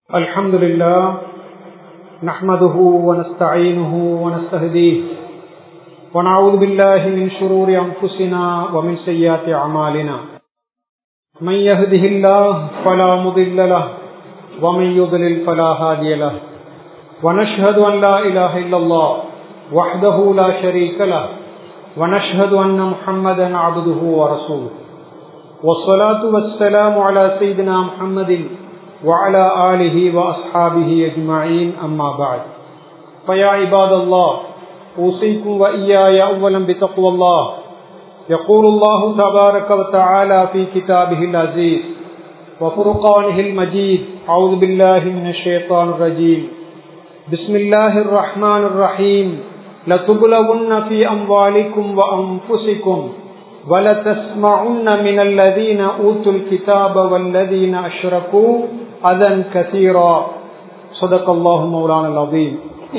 الحمد لله نحمده ونستعينه ونستهديه ونعوذ بالله من شرور أنفسنا ومن سيئات أعمالنا من يهده الله فلا مضل له ومن يضلل فلا هادي له ونشهد أن لا إله إلا الله وحده لا شريك له ونشهد أن محمدا عبده ورسوله والصلاة والسلام على سيدنا محمد وعلى آله وأصحابه أجمعين أما بعد فيا عباد الله أوصيكم وإياي أولا بتقوى الله يقول الله تبارك وتعالى في كتابه العزيز وفرقانه المجيد أعوذ بالله من الشيطان الرجيم بسم الله الرحمن الرحيم لتبلغن في أموالكم وأنفسكم ولتسمعن من الذين أوتوا الكتاب والذين أشركوا أذى كثيرا صدق الله مولانا العظيم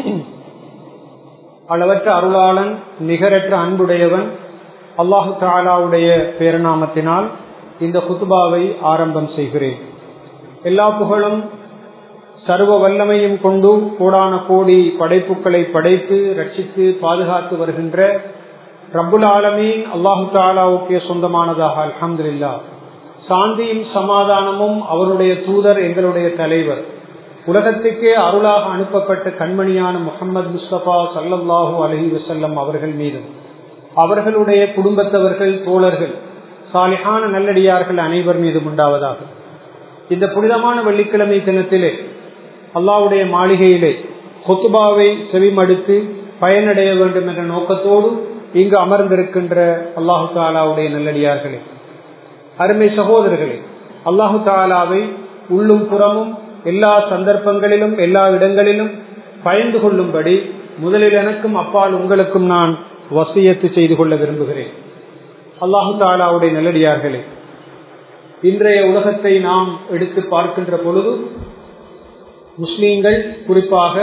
அளவற்ற அருளாளன் நிகரற்ற அன்புடையவன் அல்லாஹு தாலாவுடைய பேரநாமத்தினால் இந்த குத்துபாவை ஆரம்பம் செய்கிறேன் எல்லா புகழும் சர்வ வல்லமையும் கொண்டு கோடான கோடி படைப்புகளை படைத்து ரட்சித்து பாதுகாத்து வருகின்ற ரப்புல் ஆலமீன் அல்லாஹு தாலாவுக்கே சொந்தமானதாக அல்ஹம்துல்லா சாந்தியும் சமாதானமும் அவருடைய தூதர் எங்களுடைய தலைவர் உலகத்துக்கே அருளாக அனுப்பப்பட்ட கண்மணியான முகமது முஸ்தபா சல்லல்லாஹூ அலஹி வசல்லம் அவர்கள் மீதும் அவர்களுடைய குடும்பத்தவர்கள் தோழர்கள் சாலிஹான நல்லடியார்கள் அனைவர் மீதும் உண்டாவதாக இந்த புனிதமான வெள்ளிக்கிழமை தினத்திலே அல்லாவுடைய மாளிகையிலே கொத்துபாவை செவிமடுத்து பயனடைய வேண்டும் என்ற நோக்கத்தோடு இங்கு அமர்ந்திருக்கின்ற அல்லாஹு தாலாவுடைய நல்லடியார்களே அருமை சகோதரர்களே அல்லாஹு தாலாவை உள்ளும் புறமும் எல்லா சந்தர்ப்பங்களிலும் எல்லா இடங்களிலும் பயந்து கொள்ளும்படி முதலில் எனக்கும் அப்பால் உங்களுக்கும் நான் வசியத்து செய்து கொள்ள விரும்புகிறேன் அல்லாஹு தாலாவுடைய நல்லடியார்களே இன்றைய உலகத்தை நாம் எடுத்து பார்க்கின்ற பொழுது முஸ்லீம்கள் குறிப்பாக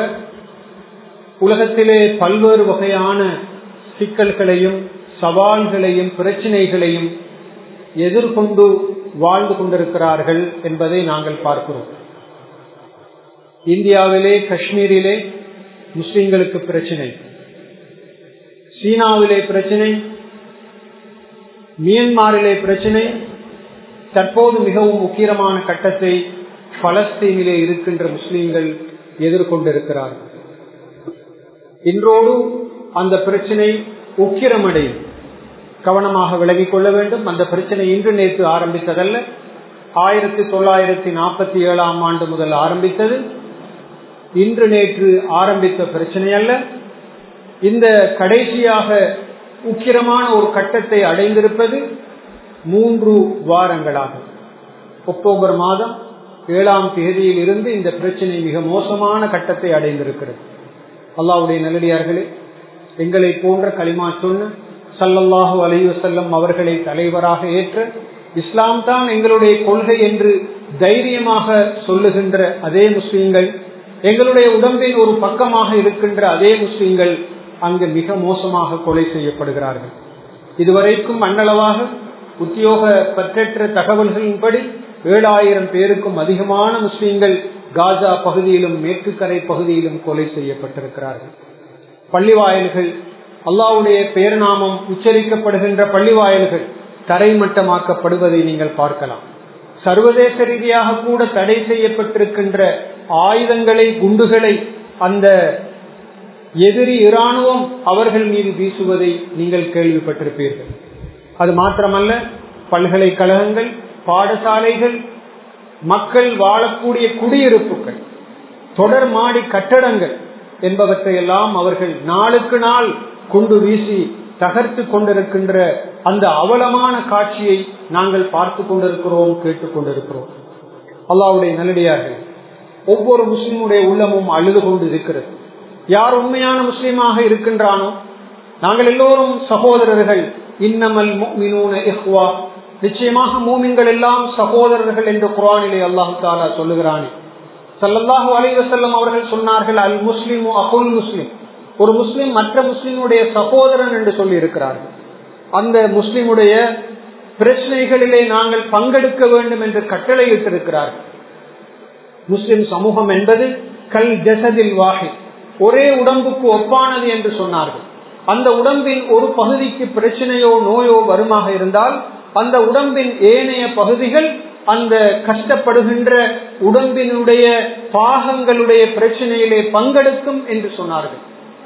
உலகத்திலே பல்வேறு வகையான சிக்கல்களையும் சவால்களையும் பிரச்சனைகளையும் எதிர்கொண்டு வாழ்ந்து கொண்டிருக்கிறார்கள் என்பதை நாங்கள் பார்க்கிறோம் இந்தியாவிலே காஷ்மீரிலே முஸ்லிம்களுக்கு பிரச்சனை சீனாவிலே பிரச்சனை மியன்மாரிலே பிரச்சனை தற்போது மிகவும் முக்கியமான கட்டத்தை பலஸ்தீனிலே இருக்கின்ற முஸ்லிம்கள் எதிர்கொண்டிருக்கிறார்கள் இன்றோடு அந்த பிரச்சனை உக்கிரமடையும் கவனமாக விலகிக் கொள்ள வேண்டும் அந்த பிரச்சனை இன்று நேற்று ஆரம்பித்ததல்ல ஆயிரத்தி தொள்ளாயிரத்தி நாற்பத்தி ஏழாம் ஆண்டு முதல் ஆரம்பித்தது இன்று நேற்று ஆரம்பித்த பிரச்சனை அல்ல இந்த கடைசியாக உக்கிரமான ஒரு கட்டத்தை அடைந்திருப்பது மூன்று வாரங்களாக அக்டோபர் மாதம் ஏழாம் தேதியில் இருந்து இந்த பிரச்சனை மிக மோசமான கட்டத்தை அடைந்திருக்கிறது அல்லாவுடைய நல்லடியார்களே எங்களை போன்ற களிமா சொன்ன சல்லல்லாஹு அலைவசல்லம் அவர்களை தலைவராக ஏற்ற இஸ்லாம் தான் எங்களுடைய கொள்கை என்று தைரியமாக சொல்லுகின்ற அதே முஸ்லீம்கள் எங்களுடைய உடம்பின் ஒரு பக்கமாக இருக்கின்ற அதே முஸ்லீம்கள் அங்கு மிக மோசமாக கொலை செய்யப்படுகிறார்கள் இதுவரைக்கும் மண்ணளவாக உத்தியோக பற்றற்ற தகவல்களின்படி ஏழாயிரம் பேருக்கும் அதிகமான முஸ்லீம்கள் காசா பகுதியிலும் மேற்கு கரை பகுதியிலும் கொலை செய்யப்பட்டிருக்கிறார்கள் பள்ளிவாயல்கள் அல்லாவுடைய பேர்நாமம் உச்சரிக்கப்படுகின்ற பள்ளிவாயல்கள் தரைமட்டமாக்கப்படுவதை நீங்கள் பார்க்கலாம் சர்வதேச ரீதியாக கூட தடை செய்யப்பட்டிருக்கின்ற ஆயுதங்களை குண்டுகளை அந்த எதிரி இராணுவம் அவர்கள் மீது வீசுவதை நீங்கள் கேள்விப்பட்டிருப்பீர்கள் அது மாத்திரமல்ல பல்கலைக்கழகங்கள் பாடசாலைகள் மக்கள் வாழக்கூடிய குடியிருப்புகள் தொடர் மாடி கட்டடங்கள் என்பவற்றையெல்லாம் அவர்கள் நாளுக்கு நாள் கொண்டு வீசி தகர்த்து கொண்டிருக்கின்ற அந்த அவலமான காட்சியை நாங்கள் பார்த்து கொண்டிருக்கிறோம் கேட்டுக் கொண்டிருக்கிறோம் அல்லாவுடைய நல்லடியார்கள் ஒவ்வொரு முஸ்லிமுடைய உள்ளமும் அழுது கொண்டு இருக்கிறது யார் உண்மையான முஸ்லீமாக இருக்கின்றானோ நாங்கள் எல்லோரும் சகோதரர்கள் இன்னமல் இஹ்வா நிச்சயமாக மூமின்கள் எல்லாம் சகோதரர்கள் என்று குரானிலே அல்லாஹு தாலா சொல்லுகிறானே சல்லல்லாஹு அலைவசல்லம் அவர்கள் சொன்னார்கள் அல் முஸ்லிம் அகுல் முஸ்லிம் ஒரு முஸ்லிம் மற்ற முஸ்லிமுடைய சகோதரன் என்று சொல்லி இருக்கிறார்கள் அந்த முஸ்லிமுடைய பிரச்சனைகளிலே நாங்கள் பங்கெடுக்க வேண்டும் என்று கட்டளையிட்டிருக்கிறார்கள் முஸ்லிம் சமூகம் என்பது கல் ஜசதில் வாகி ஒரே உடம்புக்கு ஒப்பானது என்று சொன்னார்கள் அந்த உடம்பின் ஒரு பகுதிக்கு பிரச்சனையோ நோயோ வருமாக இருந்தால் அந்த உடம்பின் ஏனைய பகுதிகள் அந்த கஷ்டப்படுகின்ற உடம்பினுடைய பாகங்களுடைய பிரச்சனையிலே பங்கெடுக்கும் என்று சொன்னார்கள்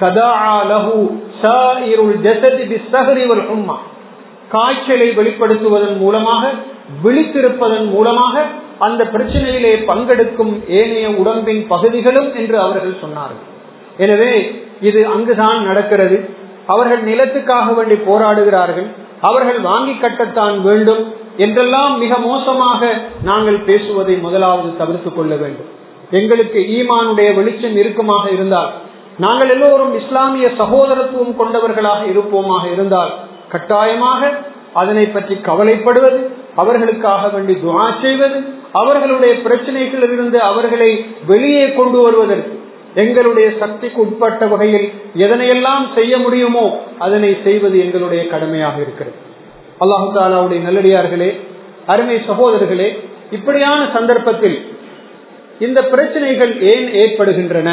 காய்ச்சலை வெளிப்படுத்துவதன் மூலமாக விழித்திருப்பதன் மூலமாக அந்த பிரச்சனையிலே பங்கெடுக்கும் ஏனைய உடம்பின் பகுதிகளும் என்று அவர்கள் சொன்னார்கள் எனவே இது அங்குதான் நடக்கிறது அவர்கள் நிலத்துக்காக வேண்டி போராடுகிறார்கள் அவர்கள் வாங்கி கட்டத்தான் வேண்டும் என்றெல்லாம் மிக மோசமாக நாங்கள் பேசுவதை முதலாவது தவிர்த்துக் கொள்ள வேண்டும் எங்களுக்கு ஈமானுடைய வெளிச்சம் இருக்குமாக இருந்தால் நாங்கள் எல்லோரும் இஸ்லாமிய சகோதரத்துவம் கொண்டவர்களாக இருப்போமாக இருந்தால் கட்டாயமாக அதனை பற்றி கவலைப்படுவது அவர்களுக்காக வேண்டி துவா செய்வது அவர்களுடைய பிரச்சனைகளிலிருந்து அவர்களை வெளியே கொண்டு வருவதற்கு எங்களுடைய சக்திக்கு உட்பட்ட வகையில் எதனையெல்லாம் செய்ய முடியுமோ அதனை செய்வது எங்களுடைய கடமையாக இருக்கிறது அல்லாஹு தாலாவுடைய நல்லடியார்களே அருமை சகோதரர்களே இப்படியான சந்தர்ப்பத்தில் இந்த பிரச்சனைகள் ஏன் ஏற்படுகின்றன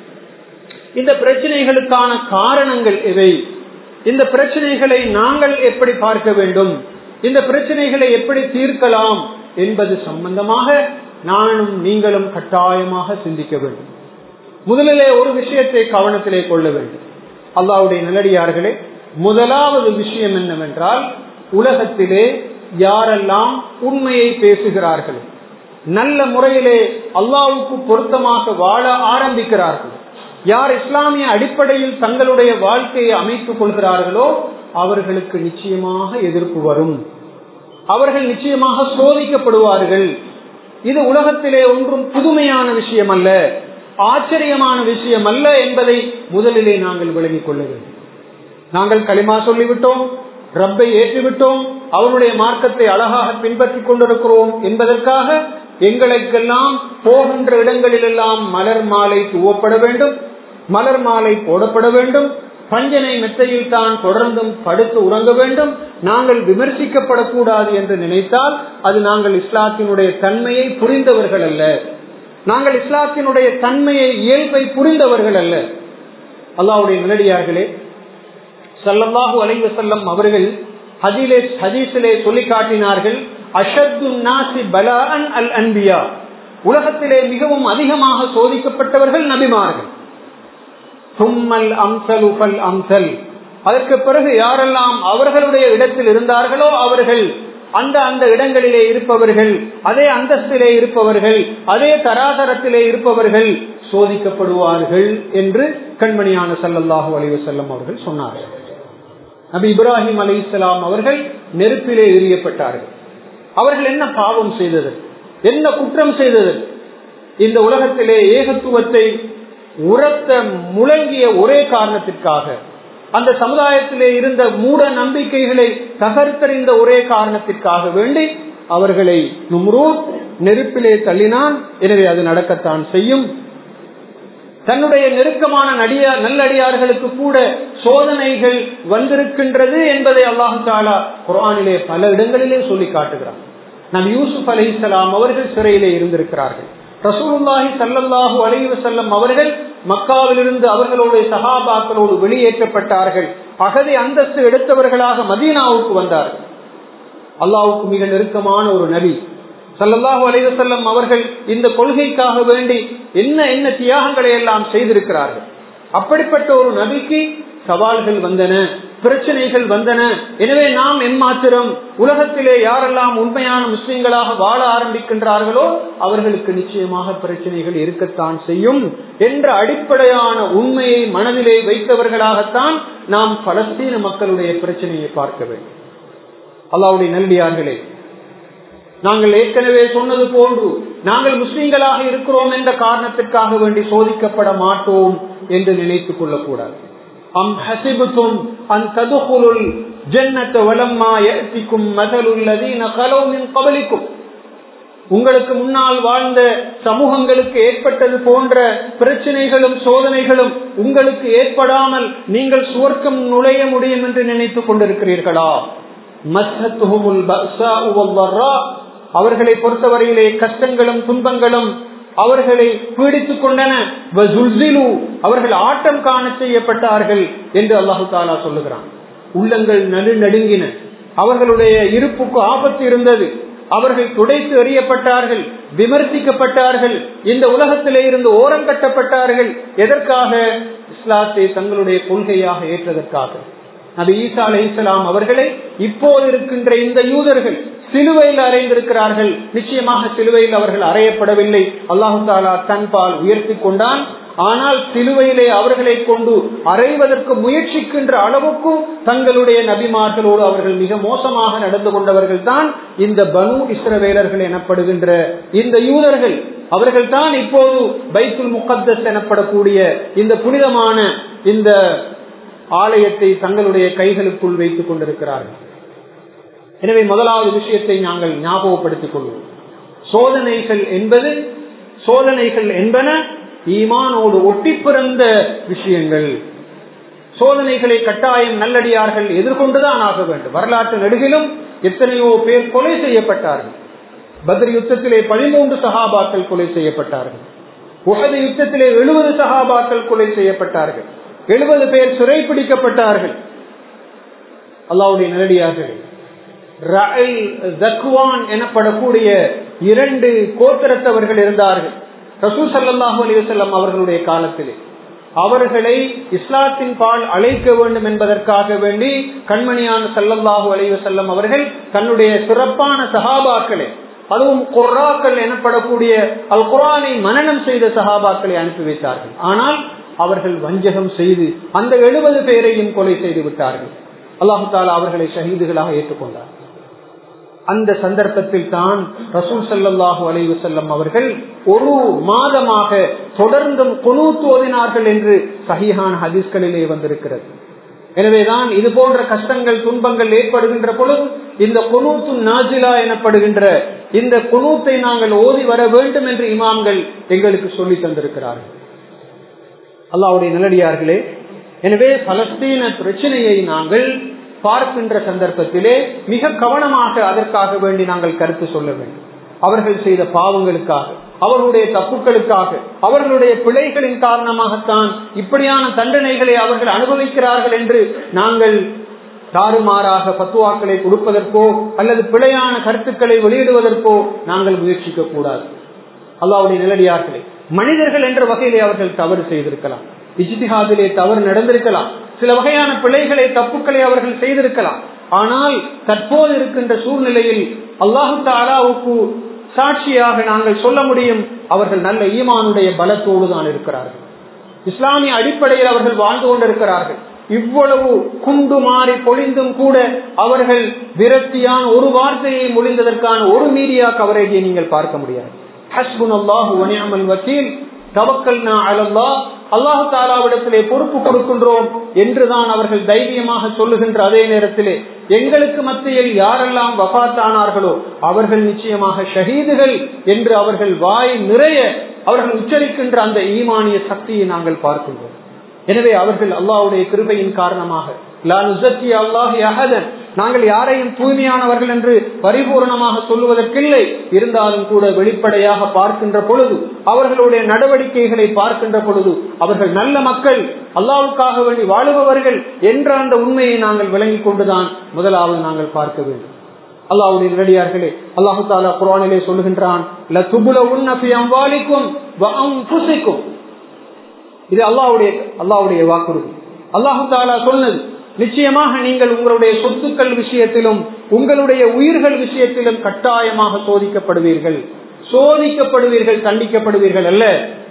இந்த பிரச்சனைகளுக்கான காரணங்கள் எவை இந்த பிரச்சனைகளை நாங்கள் எப்படி பார்க்க வேண்டும் இந்த பிரச்சனைகளை எப்படி தீர்க்கலாம் என்பது சம்பந்தமாக நானும் நீங்களும் கட்டாயமாக சிந்திக்க வேண்டும் முதலிலே ஒரு விஷயத்தை கவனத்திலே கொள்ள வேண்டும் அல்லாவுடைய நல்லடியார்களே முதலாவது விஷயம் என்னவென்றால் உலகத்திலே யாரெல்லாம் உண்மையை பேசுகிறார்கள் நல்ல முறையிலே அல்லாவுக்கு பொருத்தமாக வாழ ஆரம்பிக்கிறார்கள் யார் இஸ்லாமிய அடிப்படையில் தங்களுடைய வாழ்க்கையை அமைத்துக் கொள்கிறார்களோ அவர்களுக்கு நிச்சயமாக எதிர்ப்பு வரும் அவர்கள் நிச்சயமாக சோதிக்கப்படுவார்கள் இது உலகத்திலே ஒன்றும் புதுமையான விஷயம் அல்ல ஆச்சரியமான விஷயம் அல்ல என்பதை முதலிலே நாங்கள் விளங்கிக் கொள்ள வேண்டும் நாங்கள் களிமா சொல்லிவிட்டோம் ரப்பை ஏற்றிவிட்டோம் அவருடைய மார்க்கத்தை அழகாக பின்பற்றிக் கொண்டிருக்கிறோம் என்பதற்காக எங்களுக்கெல்லாம் போகின்ற இடங்களிலெல்லாம் மலர் மாலை தூவப்பட வேண்டும் மலர் மாலை போடப்பட வேண்டும் பஞ்சனை மெத்தையில் தான் தொடர்ந்தும் படுத்து உறங்க வேண்டும் நாங்கள் விமர்சிக்கப்படக்கூடாது என்று நினைத்தால் அது நாங்கள் இஸ்லாத்தினுடைய தன்மையை புரிந்தவர்கள் அல்ல நாங்கள் இஸ்லாத்தினுடைய தன்மையை இயல்பை புரிந்தவர்கள் அல்ல அல்லாவுடைய நிலடியார்களே சல்லல்லாஹு அலைவ செல்லம் அவர்கள் ஹதீலே ஹதீஸிலே சொல்லி காட்டினார்கள் அஷத்து நாசி பலான் அல் அன்பியா உலகத்திலே மிகவும் அதிகமாக சோதிக்கப்பட்டவர்கள் நபிமார்கள் தும்மல் அம்சல் உபல் அம்சல் அதற்கு பிறகு யாரெல்லாம் அவர்களுடைய இடத்தில் இருந்தார்களோ அவர்கள் அந்த அந்த இடங்களிலே இருப்பவர்கள் அதே அந்தஸ்திலே இருப்பவர்கள் அதே தராதரத்திலே இருப்பவர்கள் சோதிக்கப்படுவார்கள் என்று கண்மணியான சல்லல்லாஹு அலைவ செல்லம் அவர்கள் சொன்னார்கள் நபி இப்ராஹிம் அலி இஸ்லாம் அவர்கள் நெருப்பிலே எரியப்பட்டார்கள் அவர்கள் என்ன பாவம் செய்தது என்ன குற்றம் செய்தது இந்த உலகத்திலே ஏகத்துவத்தை உரத்த முழங்கிய ஒரே காரணத்திற்காக அந்த சமுதாயத்திலே இருந்த மூட நம்பிக்கைகளை தகர்த்தறிந்த ஒரே காரணத்திற்காக வேண்டி அவர்களை நும்ரூத் நெருப்பிலே தள்ளினான் எனவே அது நடக்கத்தான் செய்யும் தன்னுடைய நெருக்கமான நடிக நல்லடியார்களுக்கு கூட சோதனைகள் வந்திருக்கின்றது என்பதை அல்லாஹு தாலா குரானிலே பல இடங்களிலே சொல்லி காட்டுகிறார் நம் யூசுப் அலி இஸ்லாம் அவர்கள் சிறையிலே இருந்திருக்கிறார்கள் ரசூலுல்லாஹி சல்லல்லாஹு அலைஹி செல்லம் அவர்கள் மக்காவிலிருந்து அவர்களுடைய சகாபாக்களோடு வெளியேற்றப்பட்டார்கள் அகதி அந்தஸ்து எடுத்தவர்களாக மதீனாவுக்கு வந்தார்கள் அல்லாவுக்கு மிக நெருக்கமான ஒரு நபி சல்லல்லாஹு அலைவசல்லம் அவர்கள் இந்த கொள்கைக்காக வேண்டி என்ன என்ன தியாகங்களை எல்லாம் செய்திருக்கிறார்கள் அப்படிப்பட்ட ஒரு நபிக்கு சவால்கள் வந்தன பிரச்சனைகள் வந்தன எனவே நாம் எம்மாத்திரம் உலகத்திலே யாரெல்லாம் உண்மையான முஸ்லிம்களாக வாழ ஆரம்பிக்கின்றார்களோ அவர்களுக்கு நிச்சயமாக பிரச்சனைகள் இருக்கத்தான் செய்யும் என்ற அடிப்படையான உண்மையை மனதிலே வைத்தவர்களாகத்தான் நாம் பலஸ்தீன மக்களுடைய பிரச்சனையை பார்க்க வேண்டும் அல்லாவுடைய நல்லடியார்களே நாங்கள் ஏற்கனவே சொன்னது போன்று நாங்கள் முஸ்லிம்களாக இருக்கிறோம் என்ற காரணத்திற்காக வேண்டி சோதிக்கப்பட மாட்டோம் என்று நினைத்துக் கொள்ளக்கூடாது அம் ஹசிபுத்தும் அன் ததுகுலுல் ஜன்னத்த வலம்மா யத்திக்கும் மதலுள்ளதீன கலோமின் கபலிக்கும் உங்களுக்கு முன்னால் வாழ்ந்த சமூகங்களுக்கு ஏற்பட்டது போன்ற பிரச்சனைகளும் சோதனைகளும் உங்களுக்கு ஏற்படாமல் நீங்கள் சுவர்க்கம் நுழைய முடியும் என்று நினைத்துக் கொண்டிருக்கிறீர்களா மஸ்ஹத்துஹுமுல் பஸா வல்லர்ரா அவர்களை பொறுத்தவரையிலே கஷ்டங்களும் துன்பங்களும் அவர்களை பீடித்துக் கொண்டன அவர்கள் ஆட்டம் காண செய்யப்பட்டார்கள் என்று அல்லாஹு தாலா சொல்லுகிறான் உள்ளங்கள் நடு நடுங்கின அவர்களுடைய இருப்புக்கு ஆபத்து இருந்தது அவர்கள் துடைத்து எறியப்பட்டார்கள் விமர்சிக்கப்பட்டார்கள் இந்த உலகத்திலே இருந்து ஓரம் கட்டப்பட்டார்கள் எதற்காக இஸ்லாத்தை தங்களுடைய கொள்கையாக ஏற்றதற்காக நபி ஈசா அலை இஸ்லாம் அவர்களை இப்போது இருக்கின்ற இந்த யூதர்கள் சிலுவையில் அறைந்திருக்கிறார்கள் நிச்சயமாக சிலுவையில் அவர்கள் அறையப்படவில்லை அல்லாஹு தாலா தன்பால் உயர்த்தி கொண்டான் ஆனால் சிலுவையிலே அவர்களை கொண்டு அறைவதற்கு முயற்சிக்கின்ற அளவுக்கு தங்களுடைய நபிமார்களோடு அவர்கள் மிக மோசமாக நடந்து கொண்டவர்கள் தான் இந்த பனு இஸ்ரவேலர்கள் எனப்படுகின்ற இந்த யூதர்கள் அவர்கள் தான் இப்போது பைத்துல் முகத்தஸ் எனப்படக்கூடிய இந்த புனிதமான இந்த ஆலயத்தை தங்களுடைய கைகளுக்குள் வைத்துக் கொண்டிருக்கிறார்கள் எனவே முதலாவது விஷயத்தை நாங்கள் ஞாபகப்படுத்திக் கொள்வோம் சோதனைகள் என்பது சோதனைகள் என்பன ஈமானோடு ஒட்டி பிறந்த விஷயங்கள் சோதனைகளை கட்டாயம் நல்லடியார்கள் எதிர்கொண்டுதான் ஆக வேண்டும் வரலாற்று நெடுகிலும் எத்தனையோ பேர் கொலை செய்யப்பட்டார்கள் பத்ரி யுத்தத்திலே பதிமூன்று சகாபாக்கள் கொலை செய்யப்பட்டார்கள் உகது யுத்தத்திலே எழுபது சகாபாக்கள் கொலை செய்யப்பட்டார்கள் எழுபது பேர் சிறைப்பிடிக்கப்பட்டார்கள் அல்லாவுடைய நல்லடியார்கள் எனப்படக்கூடிய இரண்டு கோத்திரத்தவர்கள் இருந்தார்கள் ரசூ சல்லாஹூ அலிவசல்லம் அவர்களுடைய காலத்திலே அவர்களை இஸ்லாத்தின் பால் அழைக்க வேண்டும் என்பதற்காக வேண்டி கண்மணியான சல்லல்லாஹு அலைவசல்லம் அவர்கள் தன்னுடைய சிறப்பான சகாபாக்களை அதுவும் குர்ராக்கள் எனப்படக்கூடிய அல் குரானை மனநம் செய்த சகாபாக்களை அனுப்பி வைத்தார்கள் ஆனால் அவர்கள் வஞ்சகம் செய்து அந்த எழுபது பேரையும் கொலை செய்து விட்டார்கள் அல்லாஹு தாலா அவர்களை ஷஹீதுகளாக ஏற்றுக்கொண்டார் அந்த சந்தர்ப்பத்தில் தான் ரசூல் சல்லாஹூ அலைவு செல்லம் அவர்கள் ஒரு மாதமாக தொடர்ந்தும் குனூத்து ஓதினார்கள் என்று சஹிஹான் ஹதீஸ்களிலே வந்திருக்கிறது எனவேதான் இது போன்ற கஷ்டங்கள் துன்பங்கள் ஏற்படுகின்ற பொழுது இந்த குனூத்து நாஜிலா எனப்படுகின்ற இந்த குனூத்தை நாங்கள் ஓதி வர வேண்டும் என்று இமாம்கள் எங்களுக்கு சொல்லி தந்திருக்கிறார்கள் அல்லாவுடைய நல்லடியார்களே எனவே பலஸ்தீன பிரச்சனையை நாங்கள் பார்க்கின்ற சந்தர்ப்பத்திலே மிக கவனமாக அதற்காக வேண்டி நாங்கள் கருத்து சொல்ல வேண்டும் அவர்கள் செய்த பாவங்களுக்காக அவர்களுடைய தப்புக்களுக்காக அவர்களுடைய பிழைகளின் காரணமாகத்தான் இப்படியான தண்டனைகளை அவர்கள் அனுபவிக்கிறார்கள் என்று நாங்கள் தாறுமாறாக பத்துவாக்களை கொடுப்பதற்கோ அல்லது பிழையான கருத்துக்களை வெளியிடுவதற்கோ நாங்கள் முயற்சிக்க கூடாது அல்லாவுடைய நிலடியார்களே மனிதர்கள் என்ற வகையிலே அவர்கள் தவறு செய்திருக்கலாம் இஜித்திஹாதிலே தவறு நடந்திருக்கலாம் சில வகையான பிழைகளை தப்புக்களை அவர்கள் செய்திருக்கலாம் ஆனால் தற்போது இருக்கின்ற சூழ்நிலையில் அல்லாஹு தாலாவுக்கு சாட்சியாக நாங்கள் சொல்ல முடியும் அவர்கள் நல்ல ஈமானுடைய பலத்தோடு தான் இருக்கிறார்கள் இஸ்லாமிய அடிப்படையில் அவர்கள் வாழ்ந்து கொண்டிருக்கிறார்கள் இவ்வளவு குண்டு மாறி பொழிந்தும் கூட அவர்கள் விரக்தியான ஒரு வார்த்தையை மொழிந்ததற்கான ஒரு மீடியா கவரேஜை நீங்கள் பார்க்க முடியாது ஹஸ்புன் அல்லாஹு வனியாமல் வக்கீல் தவக்கல் அலல்லா அல்லாஹு தாலாவிடத்திலே பொறுப்பு கொடுக்கின்றோம் என்றுதான் அவர்கள் தைரியமாக சொல்லுகின்ற அதே நேரத்திலே எங்களுக்கு மத்தியில் யாரெல்லாம் வபாத்தானார்களோ அவர்கள் நிச்சயமாக ஷஹீதுகள் என்று அவர்கள் வாய் நிறைய அவர்கள் உச்சரிக்கின்ற அந்த ஈமானிய சக்தியை நாங்கள் பார்க்கின்றோம் எனவே அவர்கள் அல்லாவுடைய கிருபையின் காரணமாக நாங்கள் யாரையும் தூய்மையானவர்கள் என்று பரிபூர்ணமாக சொல்லுவதற்கில்லை இருந்தாலும் கூட வெளிப்படையாக பார்க்கின்ற பொழுது அவர்களுடைய நடவடிக்கைகளை பார்க்கின்ற பொழுது அவர்கள் நல்ல மக்கள் அல்லாவுக்காக வேண்டி வாழுபவர்கள் என்ற அந்த உண்மையை நாங்கள் விளங்கிக் கொண்டுதான் முதலாவது நாங்கள் பார்க்க வேண்டும் அல்லாவுடைய நடிகார்களே அல்லாஹு தாலா குரானிலே சொல்லுகின்றான் இது அல்லாவுடைய அல்லாவுடைய வாக்குறுதி அல்லாஹு தாலா சொன்னது நிச்சயமாக நீங்கள் உங்களுடைய சொத்துக்கள் விஷயத்திலும் உங்களுடைய உயிர்கள் விஷயத்திலும் கட்டாயமாக சோதிக்கப்படுவீர்கள் சோதிக்கப்படுவீர்கள் தண்டிக்கப்படுவீர்கள் அல்ல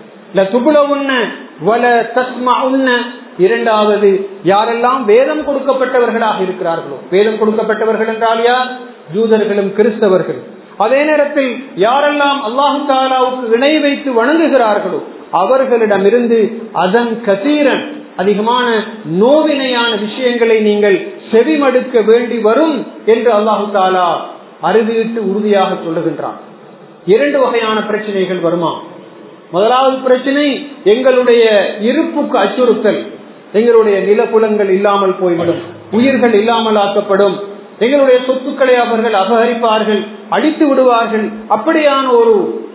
இரண்டாவது யாரெல்லாம் வேதம் கொடுக்கப்பட்டவர்களாக இருக்கிறார்களோ வேதம் கொடுக்கப்பட்டவர்கள் என்றால் யார் ஜூதர்களும் கிறிஸ்தவர்கள் அதே நேரத்தில் யாரெல்லாம் அல்லாஹு தாலாவுக்கு இணை வைத்து வணங்குகிறார்களோ அவர்களிடமிருந்து அதன் கசீரன் அதிகமான நோவினையான விஷயங்களை நீங்கள் செவிமடுக்க வேண்டி வரும் என்று அல்லாஹு தாலா அறிவித்து உறுதியாக சொல்லுகின்றான் இரண்டு வகையான பிரச்சனைகள் வருமா முதலாவது பிரச்சனை எங்களுடைய இருப்புக்கு அச்சுறுத்தல் எங்களுடைய நிலப்புலங்கள் இல்லாமல் போய்விடும் உயிர்கள் இல்லாமல் ஆக்கப்படும் எங்களுடைய சொத்துக்களை அவர்கள் அபகரிப்பார்கள் அடித்து விடுவார்கள் அப்படியான ஒரு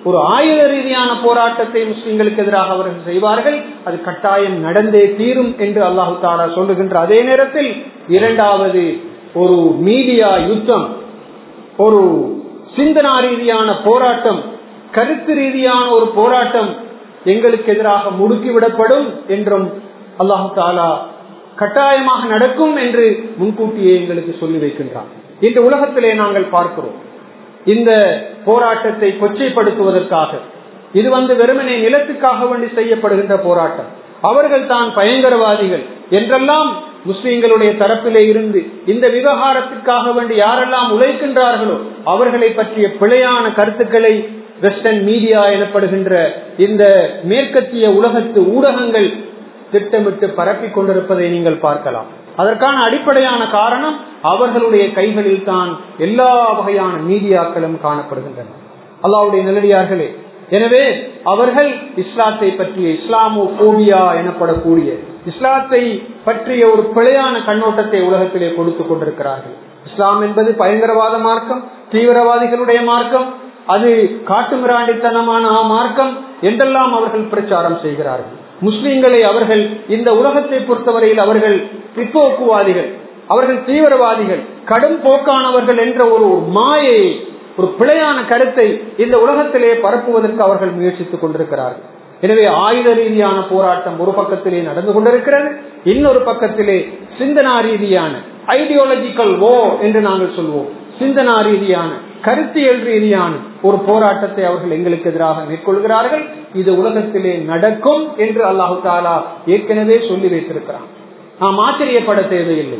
ஒரு ஆயுத ரீதியான போராட்டத்தை முஸ்லிம்களுக்கு எதிராக அவர்கள் செய்வார்கள் அது கட்டாயம் நடந்தே தீரும் என்று அல்லாஹு தாலா சொல்லுகின்ற அதே நேரத்தில் இரண்டாவது ஒரு மீடியா யுத்தம் ஒரு சிந்தனா ரீதியான போராட்டம் கருத்து ரீதியான ஒரு போராட்டம் எங்களுக்கு எதிராக முடுக்கிவிடப்படும் என்றும் அல்லாஹு தாலா கட்டாயமாக நடக்கும் என்று முன்கூட்டியே எங்களுக்கு சொல்லி வைக்கின்றார் இந்த உலகத்திலே நாங்கள் பார்க்கிறோம் இந்த போராட்டத்தை கொச்சைப்படுத்துவதற்காக இது வந்து வெறுமனே நிலத்துக்காக வேண்டி செய்யப்படுகின்ற போராட்டம் அவர்கள் தான் பயங்கரவாதிகள் என்றெல்லாம் முஸ்லிம்களுடைய தரப்பிலே இருந்து இந்த விவகாரத்திற்காக வேண்டி யாரெல்லாம் உழைக்கின்றார்களோ அவர்களை பற்றிய பிழையான கருத்துக்களை வெஸ்டர்ன் மீடியா எனப்படுகின்ற இந்த மேற்கத்திய உலகத்து ஊடகங்கள் திட்டமிட்டு பரப்பிக் கொண்டிருப்பதை நீங்கள் பார்க்கலாம் அதற்கான அடிப்படையான காரணம் அவர்களுடைய கைகளில் தான் எல்லா வகையான மீடியாக்களும் காணப்படுகின்றன அல்லாவுடைய நிலடியார்களே எனவே அவர்கள் இஸ்லாத்தை பற்றிய இஸ்லாமோ போபியா எனப்படக்கூடிய இஸ்லாத்தை பற்றிய ஒரு பிழையான கண்ணோட்டத்தை உலகத்திலே கொடுத்து கொண்டிருக்கிறார்கள் இஸ்லாம் என்பது பயங்கரவாத மார்க்கம் தீவிரவாதிகளுடைய மார்க்கம் அது காட்டுமிராண்டித்தனமான மார்க்கம் என்றெல்லாம் அவர்கள் பிரச்சாரம் செய்கிறார்கள் முஸ்லிம்களை அவர்கள் இந்த உலகத்தை பொறுத்தவரையில் அவர்கள் பிற்போக்குவாதிகள் அவர்கள் தீவிரவாதிகள் கடும் போக்கானவர்கள் என்ற ஒரு மாயை ஒரு பிழையான கருத்தை இந்த உலகத்திலே பரப்புவதற்கு அவர்கள் முயற்சித்துக் கொண்டிருக்கிறார்கள் எனவே ஆயுத ரீதியான போராட்டம் ஒரு பக்கத்திலே நடந்து கொண்டிருக்கிறது இன்னொரு பக்கத்திலே சிந்தனா ரீதியான ஐடியாலஜிக்கல் ஓ என்று நாங்கள் சொல்வோம் சிந்தனா ரீதியான கருத்தியல் ரீதியான ஒரு போராட்டத்தை அவர்கள் எங்களுக்கு எதிராக மேற்கொள்கிறார்கள் இது உலகத்திலே நடக்கும் என்று அல்லாஹு தாலா ஏற்கனவே சொல்லி வைத்திருக்கிறான் நாம் ஆச்சரியப்பட தேவையில்லை